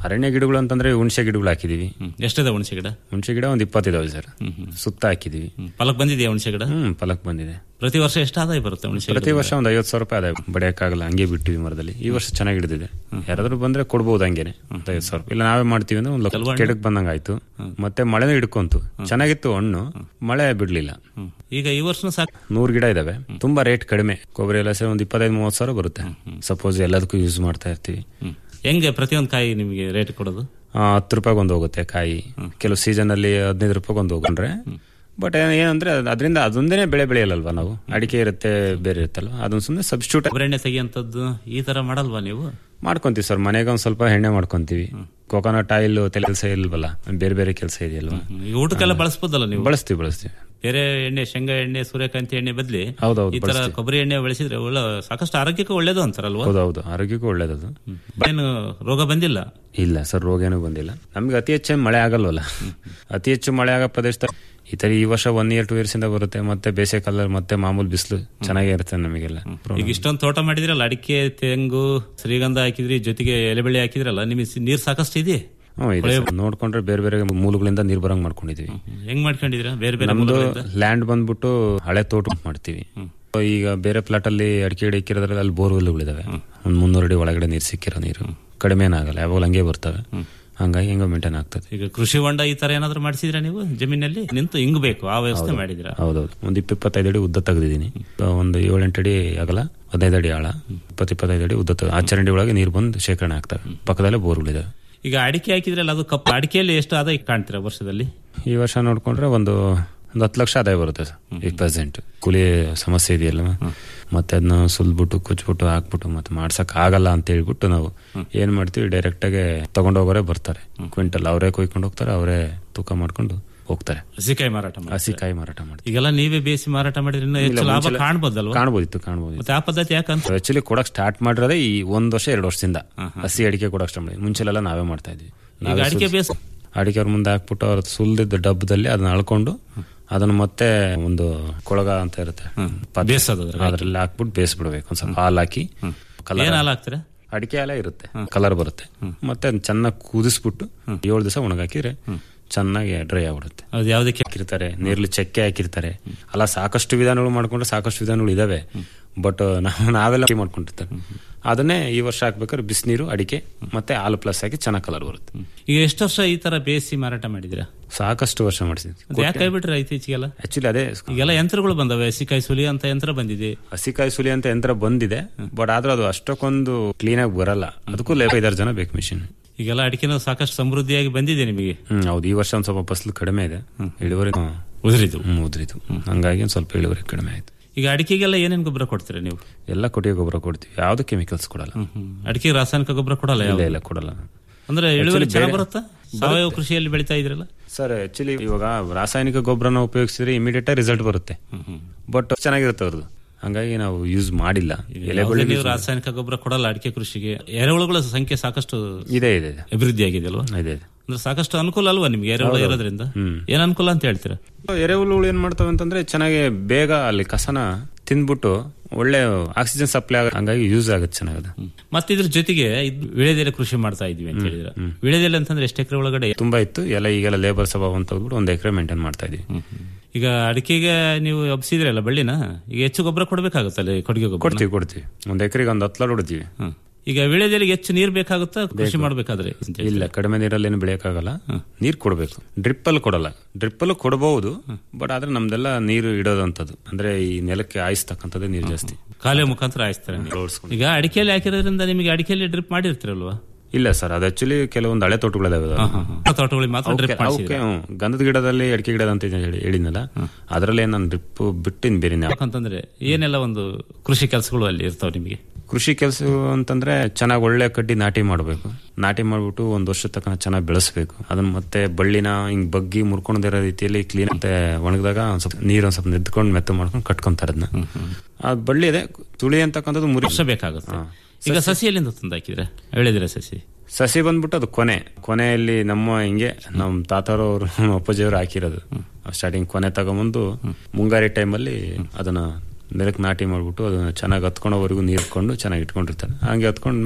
ಅರಣ್ಯ ಗಿಡಗಳು ಅಂತಂದ್ರೆ ಹುಣಸೆ ಗಿಡಗಳು ಹಾಕಿದೀವಿ ಎಷ್ಟಿದೆ ಹುಣಸೆ ಗಿಡ ಹುಣಸೆ ಗಿಡ ಒಂದ್ ಇಪ್ಪತ್ತಿದಾವೆ ಸರ್ ಸುತ್ತ ಹಾಕಿದೀವಿ ಫಲಕ್ ಬಂದಿದೆಯಾ ಹುಣಸೆ ಗಿಡ ಹ್ಮ್ ಫಲಕ್ ಬಂದಿದೆ ಪ್ರತಿ ವರ್ಷ ಎಷ್ಟು ಆದಾಯ ಬರುತ್ತೆ ಹುಣಸೆ ಪ್ರತಿ ಗಿಡದಿಂದ? ವರ್ಷ ಒಂದ್ ಐವತ್ತು ಸಾವಿರ ರೂಪಾಯಿ ಆದಾಯ ಬಡಿಯಕ್ಕಾಗಲ್ಲ ಹಂಗೆ ಬಿಟ್ಟಿವಿ ಮರದಲ್ಲಿ ಈ ವರ್ಷ ಚೆನ್ನಾಗಿ ಹಿಡಿದಿದೆ ಯಾರಾದ್ರೂ ಬಂದ್ರೆ ಕೊಡ್ಬೋದು ಹಂಗೇನೆ ಒಂದ್ ಐವತ್ತು ಸಾವಿರ ರೂಪಾಯಿ ಇಲ್ಲ ನಾವೇ ಮಾಡ್ತೀವಿ ಅಂದ್ರೆ ಒಂದು ಕೆಲವು ಹಣ್ಣು- ಕೆಡಕ್ ಬಂದಂಗ ಆಯ್ತು ಮತ್ತೆ ಮಳೆನೂ ಹಿಡ್ಕೊಂತು ಚೆನ್ನಾಗಿತ್ತು ಹಣ್ಣು ಮಳೆ ಬಿಡ್ಲಿಲ್ಲ ಈಗ ಈ ವರ್ಷನೂ ಸಾಕು ನೂರ್ ಗಿಡ ಇದಾವೆ ತುಂಬಾ ರೇಟ್ ಕಡಿಮೆ ಕೊಬ್ಬರಿ ಎಲ್ಲ ಸೇರಿ ಒಂದ್ ಇಪ್ಪತ್ತೈದು ಮೂವತ್ತು ಸಾವಿರ ಬರುತ್ತೆ ಸಪೋಸ್ ಎಲ್ಲದಕ್ಕೂ ಯೂಸ್ ಮಾಡ್ತಾ ಇರ್ತೀವಿ ಹೆಂಗೆ ಪ್ರತಿಯೊಂದು ಕಾಯಿ ನಿಮಗೆ ರೇಟ್ ಕೊಡೋದು ಆ, ಹತ್ತು ರೂಪಾಯಿಗೆ ಒಂದು ಹೋಗುತ್ತೆ ಕಾಯಿ ಕೆಲವು ಸೀಸನ್ ಅಲ್ಲಿ ಹದಿನೈದು ರೂಪಾಯಿಗೆ ಒಂದು ಹೋಗ್ಕೊಂಡ್ರೆ ಬಟ್ ಏನಂದ್ರೆ ಅದರಿಂದ ಅದೊಂದೇನೆ ಬೆಳೆ ಬೆಳೆಯಲ್ಲಲ್ವಾ ನಾವು ಅಡಿಕೆ ಇರುತ್ತೆ ಬೇರೆ ಇರುತ್ತಲ್ವ ಅದನ್ನ ಸುಮ್ಮನೆ ಸಬ್ಸ್ಟಿಟ್ಯೂಟ್ ಎಣ್ಣೆ ತೆಗಿಯಂತದ್ದು ಈ ತರ ಮಾಡಲ್ವಾ ನೀವು ಮಾಡ್ಕೊಂತೀವಿ ಸರ್ ಮನೆಗೆ ಒಂದ್ ಸ್ವಲ್ಪ ಎಣ್ಣೆ ಮಾಡ್ಕೊಂತೀವಿ ಕೋಕೋನಟ್ ಆಯಿಲ್ ತಲೆ ಕೆಲಸ ಇಲ್ವಲ್ಲ ಬೇರೆ ಬೇರೆ ಕೆಲಸ ಇದೆಯಲ್ವಾ ಈಗ ಊಟಕ್ಕೆಲ್ಲ ಬಳಸ್ಬೋದಲ್ಲ ನೀವು ಬಳಸ್ತೀವಿ ಬಳಸ್ತೀವಿ ಬೇರೆ ಎಣ್ಣೆ ಶೇಂಗಾ ಎಣ್ಣೆ ಸೂರ್ಯಕಾಂತಿ ಎಣ್ಣೆ ಬದ್ಲಿ ಹೌದೌದು, ಈ ತರ ಬಳಸ್ತೀವಿ. ಕೊಬ್ಬರಿ ಎಣ್ಣೆ ಬಳಸಿದ್ರೆ ಒಳ್ಳೆ ಸಾಕಷ್ಟು ಆರೋಗ್ಯಕ್ಕೆ ಒಳ್ಳೇದು ಅಂತಾರಲ್ವಾ ಹೌದೌದು ಆರೋಗ್ಯಕ್ಕೂ ಒಳ್ಳೇದದು ಏನು ರೋಗ ಬಂದಿಲ್ಲ ಇಲ್ಲ ಸರ್ ರೋಗ ಏನೂ ಬಂದಿಲ್ಲ ನಮ್ಗೆ ಅತಿ ಹೆಚ್ಚು ಮಳೆ ಆಗಲ್ವಲ್ಲ ಅತಿ ಹೆಚ್ಚು ಮಳೆ ಆಗೋ ಪ್ರದೇಶ ಈ ತರ ಈ ವರ್ಷ ಒನ್ ಇಯರ್ ಟೂ ಇಯರ್ಸ್ ಇಂದ ಬರುತ್ತೆ ಮತ್ತೆ ಬೇಸಿಗೆ ಕಾಲ ಮತ್ತೆ ಮಾಮೂಲು ಬಿಸಿಲು ಚೆನ್ನಾಗೇ ಇರುತ್ತೆ ನಮಗೆಲ್ಲ ಈಗ ಇಷ್ಟೊಂದು ತೋಟ ಮಾಡಿದ್ರಲ್ಲ ಅಡಿಕೆ ತೆಂಗು ಶ್ರೀಗಂಧ ಹಾಕಿದ್ರಿ ಜೊತೆಗೆ ಎಲೆಬೆಳೆ ಹಾಕಿದ್ರಲ್ಲ ನಿಮಗೆ ಸಿ- ನೀರ್ ಸಾಕಷ್ಟು ಇದೆ ಹ್ಮ್, ಇದೆ ಸರ್. ನೋಡ್ಕೊಂಡ್ರೆ ಬೇರೆ ಬೇರೆ ಮೂಲಗಳಿಂದ ನೀರ್ ಬರಂಗ್ ಮಾಡ್ಕೊಂಡಿದೀವಿ ಹೆಂಗ್ ಮಾಡ್ಕೊಂಡಿದ್ದೀರಾ ಬೇರೆ ಬೇರೆ ನಮ್ದು ಮೂಲಗಳಿಂದ? ಲ್ಯಾಂಡ್ ಬಂದ್ಬಿಟ್ಟು ಹಳೆ ತೋಟ ಮಾಡ್ತೀವಿ ಈಗ ಬೇರೆ ಪ್ಲಾಟ್ ಅಲ್ಲಿ ಅಡಿಕೆ ಗಿಡ ಇಕ್ಕಿರೋದ್ರಲ್ಲಿ ಅಲ್ಲಿ ಬೋರ್ವೆಲ್ಗಳಿದಾವೆ ಒಂದ್ ಮುನ್ನೂರು ಅಡಿ ಒಳಗಡೆ ನೀರು ಸಿಕ್ಕಿರೋ ನೀರು ಕಡಿಮೆ ಏನಾಗಲ್ಲ ಯಾವಾಗಲೂ ಹಂಗೆ ಬರ್ತವೆ ಹಂಗಾಗಿ ಹೆಂಗೋ ಮೇಂಟೈನ್ ಆಗ್ತದೆ ಈಗ ಕೃಷಿ ಹೊಂಡ ಈ ತರ ಏನಾದ್ರು ಮಾಡಿಸಿದ್ರ ನೀವು ಜಮೀನಲ್ಲಿ ನಿಂತು ಹಿಂಗ್ ಬೇಕು ಆ ವ್ಯವಸ್ಥೆ ಮಾಡಿದಿರಾ ಹೌದೌದು ಒಂದು ಇಪ್ಪ ಇಪ್ಪತ್ತೈದು ಅಡಿ ಉದ್ದ ತೆಗೆದಿದ್ದೀನಿ ಒಂದು ಏಳೆಂಟು ಅಡಿ ಆಗಲ್ಲ ಹದಿನೈದು ಅಡಿ ಆಳ ಇಪ್ಪತ್ತು ಇಪ್ಪತ್ತೈದು ಅಡಿ ಉದ್ದ ತೆಗ್ದು- ಆ ಚರಂಡಿ ಒಳಗೆ ನೀರು ಬಂದು ಶೇಖರಣೆ ಆಗ್ತವೆ ಪಕ್ಕದಲ್ಲೇ ಬೋರ್ಗಳಿದಾವೆ ಈಗ ಅಡಿಕೆ ಹಾಕಿದ್ರಲ್ಲ ಅದು ಕಪ್ಪು ಅಡಿಕೆಯಲ್ಲಿ ಎಷ್ಟು ಆದಾಯ ಕಾಣ್ತೀರಾ ವರ್ಷದಲ್ಲಿ ಈ ವರ್ಷ ನೋಡ್ಕೊಂಡ್ರೆ ಒಂದು ಒಂದು ಹತ್ತು ಲಕ್ಷ ಆದಾಯ ಬರುತ್ತೆ ಸರ್ ಈಗ ಪ್ರೆಸೆಂಟ್ ಕೂಲಿ ಸಮಸ್ಯೆ ಇದೆಯಲ್ಲ ಮತ್ತೆ ಅದನ್ನ ಸುಲ್ಬಿಟ್ಟು ಕುಚ್ಬಿಟ್ಟು ಹಾಕ್ಬಿಟ್ಟು ಮತ್ತೆ ಮಾಡ್ಸಕ್ ಆಗಲ್ಲ ಅಂತ ಹೇಳ್ಬಿಟ್ಟು ನಾವು ಏನ್ ಮಾಡ್ತೀವಿ ಡೈರೆಕ್ಟ್ ಆಗಿ ತಗೊಂಡೋಗೋರೆ ಬರ್ತಾರೆ ಕ್ವಿಂಟಲ್ ಅವರೇ ಕೊಯ್ಕೊಂಡು ಹೋಗ್ತಾರೆ ಅವರೇ ತೂಕ ಮಾಡ್ಕೊಂಡು ಹೋಗ್ತಾರೆ ಹಸಿಕಾಯಿ ಮಾರಾಟ ಮಾಡಿ ಹಸಿಕಾಯಿ ಮಾರಾಟ ಮಾಡ್ತೀವಿ ಈಗೆಲ್ಲ ನೀವೇ ಬೇಯಿಸಿ ಮಾರಾಟ ಮಾಡಿದ್ರೆ ಇನ್ನೂ ಹೆಚ್ಚು ಇಲ್ಲ, ಲಾಭ ಮುಂಚೆಲ್ಲ- ಕಾಣ್ಬೋದಲ್ವಾ ಕಾಣ್ಬೋದಿತ್ತು ಕಾಣ್ಬೋದು ಮತ್ತೆ ಆ ಪದ್ಧತಿ ಯಾಕಂತ ಆಕ್ಚುಲಿ ಕೊಡಕ್ ಸ್ಟಾರ್ಟ್ ಮಾಡಿರೋದೇ ಈ ಒಂದ್ ವರ್ಷ ಎರಡು ವರ್ಷದಿಂದ ಹಸಿ ಅಡಿಕೆ ಕೊಡಕ್ ಸ್ಟಾರ್ಟ್ ಮಾಡಿ ಮುಂಚೆಲೆಲ್ಲ ನಾವೇ ಮಾಡ್ತಾ ಇದ್ವಿ ಈಗ ನಾವೇ ಅಡಿಕೆ ಸುಲ್ಸಿ- ಬೇಸ್- ಅಡಿಕೆ ಅವ್ರ ಮುಂದೆ ಹಾಕ್ಬಿಟ್ಟು ಅವ್ರ ಸುಲ್ದಿದ್ದ ಡಬ್ಬದಲ್ಲಿ ಅದನ್ನ ಅಳ್ಕೊಂಡು ಅದನ್ನ ಮತ್ತೆ ಒಂದು ಕೊಳಗ ಅಂತ ಇರುತ್ತೆ ಪದ್ಯ. ಬೇಸೋದು ಅದ್ರಲ್ಲಿ ಹಾಕಿ. ಅದ್ರಲ್ಲಿ ಹಾಕ್ಬಿಟ್ಟು ಬೇಯಿಸ್ಬಿಡ್ಬೇಕು ಒಂದ್ ಸ್ವಲ್ಪ ಹಾಲು ಹಾಕಿ colour- ಏನ್ ಹಾಲು ಹಾಕ್ತೀರಾ ಅಡಿಕೆ ಹಾಲೇ ಇರುತ್ತೆ ಕಲರ್ ಬರುತ್ತೆ ಮತ್ತೆ ಅದನ್ನ ಚೆನ್ನಾಗಿ ಕುದಿಸ್ಬಿಟ್ಟು ಏಳು ದಿವಸ ಒಣಗಾಕಿದ್ರೆ ಚೆನ್ನಾಗಿ ಡ್ರೈ ಆಗ್ಬಿಡುತ್ತೆ ಅದು ಯಾವ್ದಕ್ಕೆ ಹಾಕಿರ್ತಾರೆ ನೀರ್ಲಿ ಚಕ್ಕೆ ಹಾಕಿರ್ತಾರೆ ಅಲ್ಲ ಸಾಕಷ್ಟು ವಿಧಾನಗಳು ಮಾಡ್ಕೊಂಡ್ರೆ ಸಾಕಷ್ಟು ವಿಧಾನಗಳು ಇದಾವೆ ಬಟ್ ನಾವು ನಾವೆಲ್ಲ ಟೀ ಮಾಡ್ಕೊಂಡಿರ್ತಾರೆ ಅದನ್ನೇ ಈ ವರ್ಷ ಹಾಕ್ಬೇಕಾದ್ರೆ ಬಿಸಿನೀರು ಅಡಿಕೆ ಮತ್ತೆ ಹಾಲು ಪ್ಲಸ್ ಹಾಕಿ ಚೆನ್ನಾಗಿ ಕಲರ್ ಬರುತ್ತೆ ಈಗ ಎಷ್ಟು ವರ್ಷ ಈ ತರ ಬೇಯಿಸಿ ಮಾರಾಟ ಮಾಡಿದಿರಾ ಸಾಕಷ್ಟು ವರ್ಷ ಮಾಡಿಸಿದ್ವಿ ಅದು ಯಾಕೆ ಬಿಟ್ರೆ ಇತ್ತೀಚೆಗೆಲ್ಲ ಆಕ್ಚುಲಿ ಅದೇ ಈಗೆಲ್ಲ ಯಂತ್ರಗಳು ಬಂದವೆ ಹಸಿಕಾಯಿ ಸುಲಿ ಅಂತ ಯಂತ್ರ ಬಂದಿದೆ ಹಸಿಕಾಯಿ ಸುಲಿ ಅಂತ ಯಂತ್ರ ಬಂದಿದೆ ಬಟ್ ಆದ್ರೆ ಅದು ಅಷ್ಟಕ್ಕೊಂದು ಕ್ಲೀನ್ ಆಗಿ ಬರಲ್ಲ ಅದಕ್ಕೂ ಲೇಪ ಐದಾರು ಜನ ಬೇಕು ಮಿಷಿನ್ ಈಗೆಲ್ಲ ಅಡಿಕೆನೂ ಸಾಕಷ್ಟು ಸಮೃದ್ಧಿಯಾಗಿ ಬಂದಿದೆ ನಿಮಗೆ ಹ್ಮ್ ಹೌದು ಈ ವರ್ಷ ಒಂದ್ ಸ್ವಲ್ಪ ಫಸಲು ಕಡಿಮೆ ಇದೆ ಇಳುವರಿ ಉದುರಿತು ಹ್ಮ್ ಉದುರಿತು ಹಂಗಾಗಿ ಒಂದ್ ಸ್ವಲ್ಪ ಇಳುವರಿ ಕಡಿಮೆ ಆಯ್ತು ಈಗ ಅಡಿಕೆಗೆಲ್ಲ ಏನೇನ್ ಗೊಬ್ಬರ ಕೊಡ್ತೀರಾ ನೀವು ಎಲ್ಲ ಕೊಟ್ಟಿಗೆ ಗೊಬ್ಬರ ಕೊಡ್ತೀವಿ ಯಾವ್ದು ಕೆಮಿಕಲ್ಸ್ ಕೊಡಲ್ಲ ಅಡಿಕೆ ರಾಸಾಯನಿಕ ಗೊಬ್ಬರ ಕೊಡಲ್ಲ ಇಲ್ಲ ಯಾವ್ದು? ಇಲ್ಲ ಕೊಡಲ್ಲ ಅಂದ್ರೆ ಇಳುವರಿ Actually ಚೆನ್ನಾಗಿ ಬೇರೆ- ಬರುತ್ತಾ ಸಾವಯವ ಕೃಷಿಯಲ್ಲಿ ಬೆಳೀತಾ ಇದ್ರಲ್ಲ ಸರ್ ಆಕ್ಚುಲಿ ಇವಾಗ ರಾಸಾಯನಿಕ ಗೊಬ್ಬರನ ಉಪಯೋಗಿಸಿದ್ರೆ ಇಮಿಡಿಯೇಟ್ ರಿಸಲ್ಟ್ ಬರುತ್ತೆ ಬಟ್ ಚೆನ್ನಾಗಿರುತ್ತೆ ಅವ್ರದ್ದು ಹಂಗಾಗಿ ನಾವು ಯೂಸ್ ಮಾಡಿಲ್ಲ ಎಲೆ ಯಾವುದೇ ಬಳ್ಳಿ ನೀವು ರಾಸಾಯನಿಕ ಗೊಬ್ಬರ ಕೊಡಲ್ಲ ಅಡಿಕೆ ಕೃಷಿಗೆ ಎರೆಹುಳುಗಳ ಸಂಖ್ಯೆ ಸಾಕಷ್ಟು ಇದೆ ಇದೆ ಇದೆ. ಅಭಿವೃದ್ಧಿ ಆಗಿದೆ ಅಲ್ವಾ ಇದೆ ಇದೆ ಅಂದ್ರೆ ಸಾಕಷ್ಟು ಅನುಕೂಲ ಅಲ್ವಾ ನಿಮ್ಗೆ ಎರೆಹುಳು ಹೌದೌದು. ಇರೋದ್ರಿಂದ ಹ್ಮ್. ಏನ್ ಅನುಕೂಲ ಅಂತ ಹೇಳ್ತೀರಾ ಎರೆಹುಳುಗಳು ಏನ್ ಮಾಡ್ತವೆ ಅಂತಂದ್ರೆ ಚೆನ್ನಾಗಿ ಬೇಗ ಅಲ್ಲಿ ಕಸನ ತಿಂದ್ಬಿಟ್ಟು ಒಳ್ಳೆ ಆಕ್ಸಿಜನ್ ಸಪ್ಲೈ ಆಗ ಹಂಗಾಗಿ ಯೂಸ್ ಆಗುತ್ತೆ ಚೆನ್ನಾಗದು ಮತ್ತೆ ಇದ್ರ ಜೊತೆಗೆ ಇದ್ ವಿಳೆದೆಲೆ ಕೃಷಿ ಮಾಡ್ತಾ ಇದೀವಿ ಅಂತ ಹೇಳಿದ್ರ ವಿಳೆದೆಲೆ ಅಂತಂದ್ರೆ ಎಷ್ಟು ಎಕರೆ ಒಳಗಡೆ ತುಂಬಾ ಇತ್ತು ಎಲ್ಲ ಈಗೆಲ್ಲ ಲೇಬರ್ ಸಭಾ ಅಂತ ಹೋಗ್ಬಿಟ್ಟು ಒಂದ್ ಎಕರೆ ಮೇಂಟೈನ್ ಮಾಡ್ತಾ ಇದೀವಿ ಈಗ ಅಡಿಕೆಗೆ ನೀವು ಹಬ್ಸಿದ್ರಲ್ಲ ಬಳ್ಳಿನ ಈಗ ಹೆಚ್ಚು ಗೊಬ್ಬರ ಕೊಡ್ಬೇಕಾಗುತ್ತಲ್ಲ ಕೊಡುಗೆ ಗೊಬ್ಬರ ಕೊಡ್ತೀವಿ ಕೊಡ್ತೀವಿ ಒಂದ್ ಎಕರೆಗೆ ಒಂದ್ ಹತ್ತು ಲೋಡ್ ಹೊಡಿತೀವಿ ಈಗ ವಿಳೆದೆಲೆಗೆ ಹೆಚ್ಚು ನೀರು ಬೇಕಾಗುತ್ತಾ ಕೃಷಿ ಮಾಡ್ಬೇಕಾದ್ರೆ ಇಲ್ಲ ಕಡಿಮೆ ನೀರಲ್ಲಿ ಏನು ಬೆಳೆಯಕ್ಕಾಗಲ್ಲ ನೀರ್ ಕೊಡ್ಬೇಕು ಡ್ರಿಪ್ ಅಲ್ಲಿ ಕೊಡಲ್ಲ ಡ್ರಿಪ್ ಅಲ್ಲೂ ಕೊಡಬಹುದು ಬಟ್ ಆದ್ರೆ ನಮ್ದೆಲ್ಲ ನೀರು ಇಡೋದಂತದ್ದು ಅಂದ್ರೆ ಈ ನೆಲಕ್ಕೆ ಆಯಿಸ್ತಕ್ಕಂಥದ್ದೇ ನೀರು ಜಾಸ್ತಿ ಕಾಲುವೆ ಮುಖಾಂತರ ಆಯಿಸ್ತಾರೆ ನೀವು. ಈಗ ಅಡಿಕೆಯಲ್ಲಿ ಹಾಕಿರೋದ್ರಿಂದ ನಿಮಗೆ ಅಡಿಕೆಯಲ್ಲಿ ಡ್ರಿಪ್ ಮಾಡಿರ್ತೀರಲ್ವಾ ಇಲ್ಲ ಸರ್ ಅದು ಆಕ್ಚುಲಿ ಕೆಲವೊಂದು ಹಳೆ ತೋಟಗಳಿದಾವೆ ಆ ತೋಟಗಳಿಗೆ ಮಾತ್ರ ಡ್ರಿಪ್ ಅವಕ್ಕೆ- ಮಾಡಿಸಿದ್ರೆ ಹ್ಮ್, ಗಂಧದ ಗಿಡದಲ್ಲಿ ಅಡಿಕೆ ಗಿಡದ ಅಂತ ಹೇಳಿ ಹೇಳಿದ್ನಲ್ಲ ಅದ್ರಲ್ಲಿ ನಾನು ಡ್ರಿಪ್ ಬಿಟ್ಟಿನ್ ಬೇರೆ ಯಾಕಂತಂದ್ರೆ ಏನೆಲ್ಲ ಒಂದು ಕೃಷಿ ಕೆಲಸಗಳು ಅಲ್ಲಿ ಇರ್ತಾವ ನಿಮಗೆ ಕೃಷಿ ಕೆಲಸ ಅಂತಂದ್ರೆ ಚೆನ್ನಾಗಿ ಒಳ್ಳೆ ಕಡ್ಡಿ ನಾಟಿ ಮಾಡಬೇಕು ನಾಟಿ ಮಾಡ್ಬಿಟ್ಟು ಒಂದ್ ವರ್ಷ ತನಕ ಚೆನ್ನಾಗಿ ಬೆಳೆಸಬೇಕು ಅದನ್ನ ಮತ್ತೆ ಬಳ್ಳಿನ ಹಿಂಗ್ ಬಗ್ಗಿ ಮುರ್ಕೊಂಡಿರೋ ರೀತಿಯಲ್ಲಿ ಕ್ಲೀನ್ ಮತ್ತೆ ಒಣಗಿದಾಗ ಒಂದ್ ಸ್ವಲ್ಪ ನೀರ್ ಒಂದ್ ಸ್ವಲ್ಪ ನೆದ್ಕೊಂಡು ಮೆತ್ತ ಮಾಡ್ಕೊಂಡು ಕಟ್ಕೊಂತಾರೆ ಅದನ್ನ ಆ ಬಳ್ಳಿ ಇದೆ ತುಳಿ ಅಂತಕ್ಕಂಥದ್ದು ಮುರಿ ವರ್ಷ ಬೇಕಾಗುತ್ತೆ ಈಗ ಸಸಿ ಎಲ್ಲಿಂದ ತಂದು ಹಾಕಿದ್ರೆ ಹೇಳಿದಿರ ಸಸಿ ಸಸಿ ಬಂದ್ಬಿಟ್ಟು ಅದು ಕೊನೆ ಕೊನೆಯಲ್ಲಿ ನಮ್ಮ ಹಿಂಗೆ ನಮ್ಮ ತಾತಾರವರು ನಮ್ಮ ಅಪ್ಪಾಜಿಯವರು ಹಾಕಿರೋದು ಸ್ಟಾರ್ಟಿಂಗ್ ಕೊನೆ ತಗೊಂಬಂದು ಮುಂಗಾರಿ ಟೈಮಲ್ಲಿ ಅದನ್ನ ನೆಲಕ್ಕೆ ನಾಟಿ ಮಾಡ್ಬಿಟ್ಟು ಅದನ್ನ ಚೆನ್ನಾಗಿ ಹತ್ಕೊಂಡೋವರೆಗೂ ನೀರು ಇಟ್ಕೊಂಡು ಚೆನ್ನಾಗಿ ಇಟ್ಕೊಂಡಿರ್ತಾರೆ ಹಂಗೆ ಹತ್ಕೊಂಡ್ಮೇಲೆ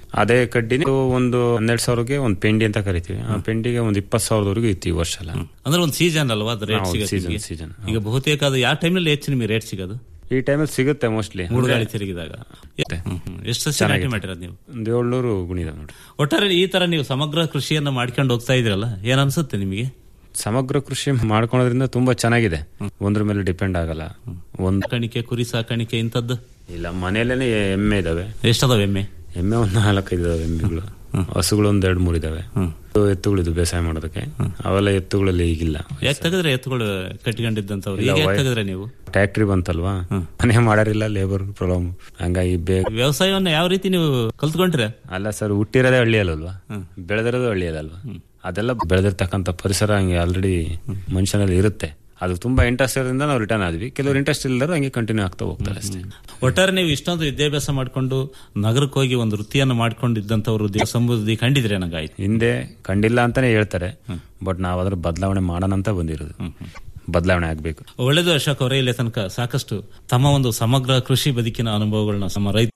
ಅದೇ ಕಡ್ಡಿನೇ ಒಂದು ಹನ್ನೆರಡು ಸಾವಿರಕ್ಕೆ ಒಂದು ಪೆಂಡಿ ಅಂತ ಕರಿತೀವಿ ಆ ಪೆಂಡಿಗೆ ಒಂದು ಇಪ್ಪತ್ತು ಸಾವಿರದವರೆಗೂ ಇತ್ತು ಈ ವರ್ಷ ಎಲ್ಲ ಅಂದ್ರೆ ಒಂದು ಸೀಸನ್ ಅಲ್ವಾ ಅದು ರೇಟ್ ಹೌದು, ಸಿಗೋದು season, ನಿಮ್ಗೆ? season. ಈಗ ಬಹುತೇಕ ಅದು ಯಾವ ಟೈಮ್ನಲ್ಲಿ ಹೆಚ್ಚು ನಿಮಗೆ ರೇಟ್ ಸಿಗೋದು ಈ ಟೈಮಲ್ಲಿ ಸಿಗುತ್ತೆ ಮೋಸ್ಟ್ಲಿ ಮೂಡುಗಾಳಿ ತಿರುಗಿದಾಗ ಹ್ಮ್, ಹ್ಮ್. ಎಷ್ಟು ಸಸಿ ನಾಟಿ ಮಾಡಿರೋದು ನೀವು ಒಂದು ಏಳ್ನೂರು ಗುಣಿದ ನೋಡಿ ಒಟ್ಟಾರೆ ಈ ತರ ನೀವು ಸಮಗ್ರ ಕೃಷಿಯನ್ನ ಮಾಡ್ಕೊಂಡು ಹೋಗ್ತಾ ಇದ್ರಲ್ಲ ಏನ್ ಅನ್ಸುತ್ತೆ ನಿಮಗೆ ಸಮಗ್ರ ಕೃಷಿ ಮಾಡ್ಕೊಳೋದ್ರಿಂದ ತುಂಬಾ ಚೆನ್ನಾಗಿದೆ ಒಂದ್ರ ಮೇಲೆ ಡಿಪೆಂಡ್ ಆಗಲ್ಲ ಒಂದು ಸಾಕಾಣಿಕೆ ಕುರಿ ಸಾಕಾಣಿಕೆ ಇಂಥದ್ದು ಇಲ್ಲ ಮನೆಯಲ್ಲೇನೆ ಎಮ್ಮೆ ಇದಾವೆ ಎಷ್ಟದಾವ ಎಮ್ಮೆ ಎಮ್ಮೆ ಒಂದ್ ನಾಲ್ಕೈದು ಇದಾವೆ ಎಮ್ಮೆಗಳು ಹಸುಗಳು ಒಂದ್ ಎರಡು ಮೂರು ಇದಾವೆ ಎತ್ತುಗಳಿದು ಬೇಸಾಯ ಮಾಡೋದಕ್ಕೆ ಅವೆಲ್ಲ ಎತ್ತುಗಳಲ್ಲಿ ಈಗಿಲ್ಲ ಯಾಕೆ ತೆಗೆದ್ರೆ ಎತ್ತುಗಳು ಕಟ್ಕೊಂಡಿದ್ದಂತವ್ರು ಇಲ್ಲ, ಈಗ ಯಾಕೆ ವಯ- ತೆಗೆದ್ರೆ ನೀವು ಟ್ಯಾಕ್ಟ್ರಿ ಬಂತಲ್ವಾ ಮನೆ ಮಾಡಾರಿಲ್ಲ ಲೇಬರ್ ಪ್ರಾಬ್ಲಮ್ ಹಂಗಾಗಿ ಬೇಗ ವ್ಯವಸಾಯವನ್ನ ಯಾವ ರೀತಿ ನೀವು ಕಲ್ತ್ಕೊಂಡ್ರೆ ಅಲ್ಲ ಸರ್ ಹುಟ್ಟಿರೋದೇ ಹಳ್ಳಿಯಲ್ಲಲ್ವಾ ಬೆಳೆದಿರೋದು ಹಳ್ಳಿಯದಲ್ವಾ ಅದೆಲ್ಲ ಬೆಳೆದಿರ್ತಕ್ಕಂಥ ಪರಿಸರ ಹಂಗೆ ಆಲ್ರೆಡಿ ಮನುಷ್ಯನಲ್ಲಿ ಇರುತ್ತೆ ಅದು ತುಂಬಾ ಇಂಟ್ರೆಸ್ಟ್ ಇರೋದ್ರಿಂದ ನಾವು ರಿಟರ್ನ್ ಆದ್ವಿ ಕೆಲವರು ಇಂಟ್ರೆಸ್ಟ್ ಇಲ್ಲದ್ರು ಹಂಗೆ ಕಂಟಿನ್ಯೂ ಆಗ್ತಾ ಹೋಗ್ತಾರೆ ಅಷ್ಟೇ ಒಟ್ಟಾರೆ ನೀವು ಇಷ್ಟೊಂದು ವಿದ್ಯಾಭ್ಯಾಸ ಮಾಡ್ಕೊಂಡು ನಗರಕ್ಕೆ ಹೋಗಿ ಒಂದು ವೃತ್ತಿಯನ್ನು ಮಾಡ್ಕೊಂಡಿದ್ದಂತವ್ರು ದೇ- ಸಮೃದ್ಧಿ ಕಂಡಿದ್ರೆ ನಂಗಾಯ್ತು ಹಿಂದೆ ಕಂಡಿಲ್ಲ ಅಂತಾನೆ ಹೇಳ್ತಾರೆ ಬಟ್ ನಾವು ಅದ್ರ ಬದಲಾವಣೆ ಮಾಡೋಣ ಅಂತ ಬಂದಿರೋದು ಬದಲಾವಣೆ ಆಗ್ಬೇಕು ಒಳ್ಳೆದು ಅಶೋಕ್ ಅವರೇ ಇಲ್ಲಿ ತನಕ ಸಾಕಷ್ಟು ತಮ್ಮ ಒಂದು ಸಮಗ್ರ ಕೃಷಿ ಬದುಕಿನ ಅನುಭವಗಳನ್ನ ನಮ್ಮ ರೈತ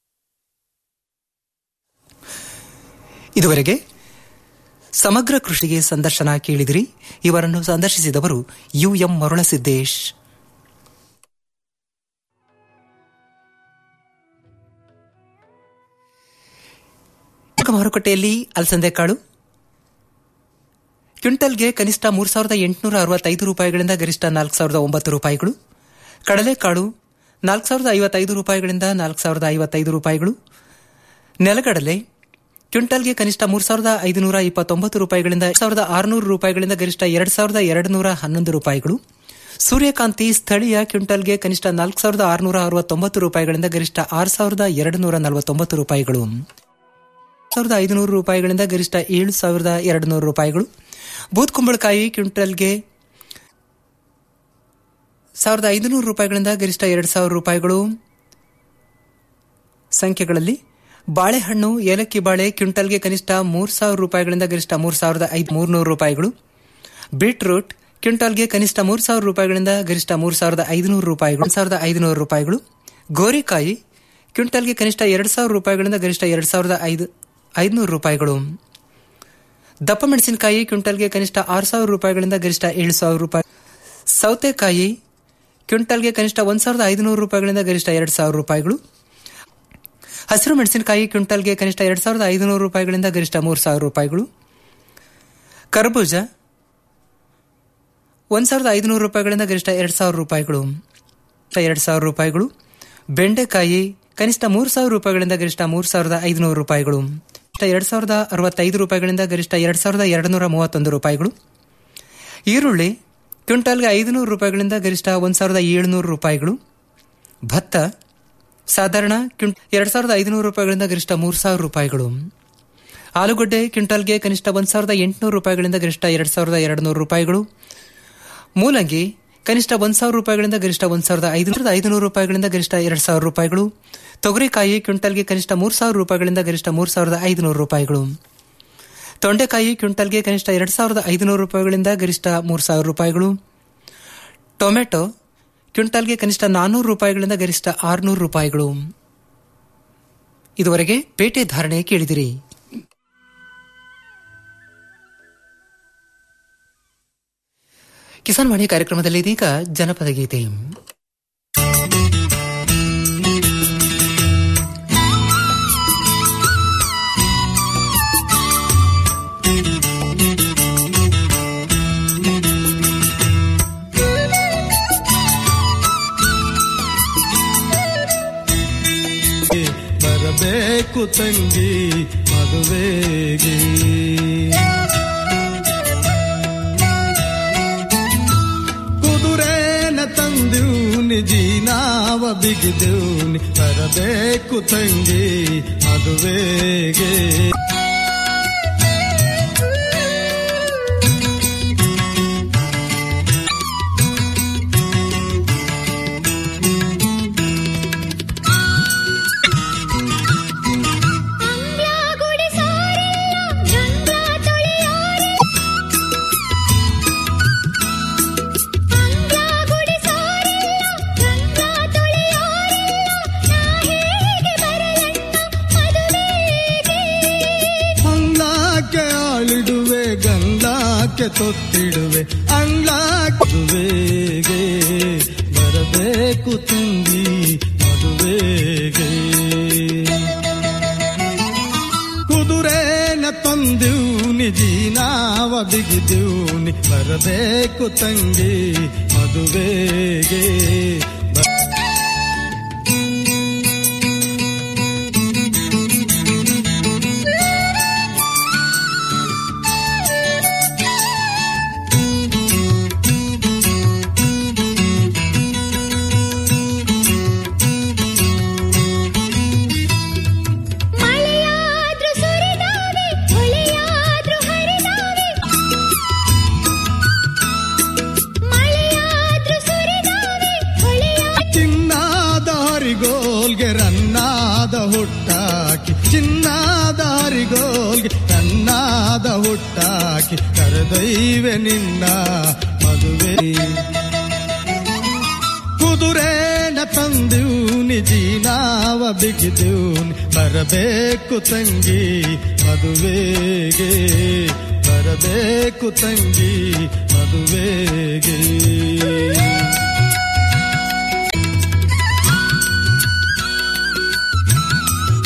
ಇದುವರೆಗೆ ಸಮಗ್ರ ಕೃಷಿಗೆ ಸಂದರ್ಶನ ಕೇಳಿದಿರಿ ಇವರನ್ನು ಸಂದರ್ಶಿಸಿದವರು ಯು ಎಂ ಮರುಳಸಿದ್ದೇಶ್ ಮಾರುಕಟ್ಟೆಯಲ್ಲಿ ಅಲಸಂದೆ ಕಾಳು ಕ್ವಿಂಟಲ್ಗೆ ಕನಿಷ್ಠ ಮೂರು ಸಾವಿರದ ಎಂಟುನೂರ ಅರವತ್ತೈದು ರೂಪಾಯಿಗಳಿಂದ ಗರಿಷ್ಠ ನಾಲ್ಕು ಸಾವಿರದ ಒಂಬತ್ತು ರೂಪಾಯಿಗಳು ಕಡಲೆಕಾಳು ನಾಲ್ಕು ಸಾವಿರದ ಐವತ್ತೈದು ರೂಪಾಯಿಗಳಿಂದ ನಾಲ್ಕು ಸಾವಿರದ ಐವತ್ತೈದು ರೂಪಾಯಿಗಳು ನೆಲಗಡಲೆ ಕ್ವಿಂಟಲ್ಗೆ ಕನಿಷ್ಠ ಮೂರು ಸಾವಿರದ ಐದುನೂರ ಇಪ್ಪತ್ತೊಂಬತ್ತು ರೂಪಾಯಿಗಳಿಂದ ಸಾವಿರದ ಆರುನೂರು ರೂಪಾಯಿಗಳಿಂದ ಗರಿಷ್ಠ ಎರಡು ಸಾವಿರದ ಎರಡು ನೂರ ಹನ್ನೊಂದು ರೂಪಾಯಿಗಳು ಸೂರ್ಯಕಾಂತಿ ಸ್ಥಳೀಯ ಕ್ವಿಂಟಲ್ಗೆ ಕನಿಷ್ಠ ನಾಲ್ಕು ಸಾವಿರದ ಆರುನೂರ ಅರವತ್ತೊಂಬತ್ತು ರೂಪಾಯಿಗಳಿಂದ ಗರಿಷ್ಠ ಆರು ಸಾವಿರದ ಎರಡು ನೂರ ನಲವತ್ತೊಂಬತ್ತು ರೂಪಾಯಿಗಳು ಸಾವಿರದ ಐದುನೂರು ರೂಪಾಯಿಗಳಿಂದ ಗರಿಷ್ಠ ಏಳು ಸಾವಿರದ ಎರಡು ನೂರು ರೂಪಾಯಿಗಳು ಬೂತ್ ಕುಂಬಳಕಾಯಿ ಕ್ವಿಂಟಲ್ಗೆ ಸಾವಿರದ ಐದುನೂರು ರೂಪಾಯಿಗಳಿಂದ ಗರಿಷ್ಠ ಎರಡು ಸಾವಿರ ರೂಪಾಯಿಗಳು ಸಂಖ್ಯೆಗಳಲ್ಲಿ ಬಾಳೆಹಣ್ಣು ಏಲಕ್ಕಿ ಬಾಳೆ ಕ್ವಿಂಟಲ್ಗೆ ಕನಿಷ್ಠ ಮೂರು ಸಾವಿರ ರೂಪಾಯಿಗಳಿಂದ ಗರಿಷ್ಠ ಮೂರು ಸಾವಿರದ ಐದು ಮೂರ್ನೂರು ರೂಪಾಯಿಗಳು ಬೀಟ್ರೂಟ್ ಕ್ವಿಂಟಲ್ಗೆ ಕನಿಷ್ಠ ಮೂರು ಸಾವಿರ ರೂಪಾಯಿಗಳಿಂದ ಗರಿಷ್ಠ ಮೂರು ಸಾವಿರದ ಐದುನೂರು ರೂಪಾಯಿಗಳು ಸಾವಿರದ ಐದುನೂರು ರೂಪಾಯಿಗಳು ಗೋರಿಕಾಯಿ ಕ್ವಿಂಟಲ್ಗೆ ಕನಿಷ್ಠ ಎರಡು ಸಾವಿರ ರೂಪಾಯಿಗಳಿಂದ ಗರಿಷ್ಠ ಎರಡು ಸಾವಿರದ ಐದು ಐದುನೂರು ರೂಪಾಯಿಗಳು ದಪ್ಪ ಮೆಣಸಿನಕಾಯಿ ಕ್ವಿಂಟಲ್ಗೆ ಕನಿಷ್ಠ ಆರು ಸಾವಿರ ರೂಪಾಯಿಗಳಿಂದ ಗರಿಷ್ಠ ಏಳು ಸಾವಿರ ರೂಪಾಯಿ ಸೌತೆಕಾಯಿ ಕ್ವಿಂಟಲ್ಗೆ ಕನಿಷ್ಠ ಒಂದು ಸಾವಿರದ ಐದುನೂರು ರೂಪಾಯಿಗಳಿಂದ ಗರಿಷ್ಠ ಎರಡು ಸಾವಿರ ರೂಪಾಯಿಗಳು ಹಸಿರು ಮೆಣಸಿನಕಾಯಿ ಕ್ವಿಂಟಲ್ಗೆ ಕನಿಷ್ಠ ಎರಡು ಸಾವಿರದ ಐದುನೂರು ರೂಪಾಯಿಗಳಿಂದ ಗರಿಷ್ಠ ಮೂರು ಸಾವಿರ ರೂಪಾಯಿಗಳು ಕರ್ಬೂಜ ಒಂದು ಸಾವಿರದ ಐದುನೂರು ರೂಪಾಯಿಗಳಿಂದ ಗರಿಷ್ಠ ಎರಡು ಸಾವಿರ ರೂಪಾಯಿಗಳು ಎರಡು ಸಾವಿರ ರೂಪಾಯಿಗಳು ಬೆಂಡೆಕಾಯಿ ಕನಿಷ್ಠ ಮೂರು ಸಾವಿರ ರೂಪಾಯಿಗಳಿಂದ ಗರಿಷ್ಠ ಮೂರು ಸಾವಿರದ ಐದುನೂರು ರೂಪಾಯಿಗಳು ಎರಡು ಸಾವಿರದ ಅರವತ್ತೈದು ರೂಪಾಯಿಗಳಿಂದ ಗರಿಷ್ಠ ಎರಡು ಸಾವಿರದ ಎರಡು ನೂರ ಮೂವತ್ತೊಂದು ರೂಪಾಯಿಗಳು ಈರುಳ್ಳಿ ಕ್ವಿಂಟಲ್ಗೆ ಐದುನೂರು ರೂಪಾಯಿಗಳಿಂದ ಗರಿಷ್ಠ ಒಂದು ಸಾವಿರದ ಏಳುನೂರು ರೂಪಾಯಿಗಳು ಭತ್ತ ಸಾಧಾರಣ ಕ್ವಿಂಟ್ ಎರಡು ಸಾವಿರದ ಐದುನೂರು ರೂಪಾಯಿಗಳಿಂದ ಗರಿಷ್ಠ ಮೂರು ಸಾವಿರ ರೂಪಾಯಿಗಳು ಆಲೂಗಡ್ಡೆ ಕ್ವಿಂಟಲ್ಗೆ ಕನಿಷ್ಠ ಒಂದು ಸಾವಿರದ ಎಂಟುನೂರು ರೂಪಾಯಿಗಳಿಂದ ಗರಿಷ್ಠ ಎರಡು ಸಾವಿರದ ಎರಡು ನೂರು ರೂಪಾಯಿಗಳು ಮೂಲಂಗಿ ಕನಿಷ್ಠ ಒಂದು ಸಾವಿರ ರೂಪಾಯಿಗಳಿಂದ ಗರಿಷ್ಠ ಒಂದು ಸಾವಿರದ ಐದುನೂರದ ಐದುನೂರು ರೂಪಾಯಿಗಳಿಂದ ಗರಿಷ್ಠ ಎರಡು ಸಾವಿರ ರೂಪಾಯಿಗಳು ತೊಗರಿಕಾಯಿ ಕ್ವಿಂಟಲ್ಗೆ ಕನಿಷ್ಠ ಮೂರು ಸಾವಿರ ರೂಪಾಯಿಗಳಿಂದ ಗರಿಷ್ಠ ಮೂರು ಸಾವಿರದ ಐದುನೂರು ರೂಪಾಯಿಗಳು ತೊಂಡೆಕಾಯಿ ಕ್ವಿಂಟಲ್ಗೆ ಕನಿಷ್ಠ ಎರಡು ಸಾವಿರದ ಐದುನೂರು ರೂಪಾಯಿಗಳಿಂದ ಗರಿಷ್ಠ ಮೂರು ಸಾವಿರ ರೂಪಾಯಿಗಳು ಟೊಮೆಟೊ ಕ್ವಿಂಟಲ್ಗೆ ಕನಿಷ್ಠ ನಾನ್ನೂರು ರೂಪಾಯಿಗಳಿಂದ ಗರಿಷ್ಠ ಆರುನೂರು ರೂಪಾಯಿಗಳು ಇದುವರೆಗೆ ಪೇಟೆ ಧಾರಣೆ ಕೇಳಿದಿರಿ ಕಿಸಾನ್ ವಾಣಿ ಕಾರ್ಯಕ್ರಮದಲ್ಲಿ ಇದೀಗ ಜನಪದ ಗೀತೆ ಬರಬೇಕು ತಂಗಿ ಮದುವೆಗೆ ಕುದುರೆನ ತಂದೂನಿ ಜೀನಾವ ಬಿಗಿದೂನಿ ಬರಬೇಕು ತಂಗಿ ಮದುವೆಗೆ ಮದುವೆಗೆ ಆಸೆ ತೊತ್ತಿಡುವೆ ಅಂಗ್ಲಾಗುವೆಗೆ ಬರಬೇಕು ತಂಗಿ ಮದುವೆಗೆ ಕುದುರೆನ ತಂದೂನಿ ಜೀನಾವ ಬಿಗಿದೂನಿ ಬರಬೇಕು ತಂಗಿ ಮದುವೆಗೆ ಬ- ಮಳೆಯಾದ್ರೂ ಸುರಿದಾವೆ ಹೊಳೆಯಾದ್ರೂ ಹರಿದಾವೆ ಮಳೆಯಾದ್ರೂ ಸುರಿದಾವೆ ಹೊಳೆಯಾ ಚಿನ್ನಾದ ಹರಿಗೋಲ್ಗೆ ರನ್ನಾದ ಹುಟ್ಟಾಕಿ ಚಿನ್ನಾದ ಹರಿಗೋಲ್ಗೆ ರನ್ನಾದ ಹುಟ್ಟಾಕಿ ಕರೆದೊಯ್ವೆ ನಿನ್ನ ಮದುವೆ ಕುದುರೆನ ತಂದೂನಿ ಜೀನಾವ ಬಿಗಿದೂನಿ ಬರಬೇಕು ತಂಗಿ ಮದುವೆಗೆ ಬರಬೇಕು ತಂಗಿ ಮದುವೆಗೆ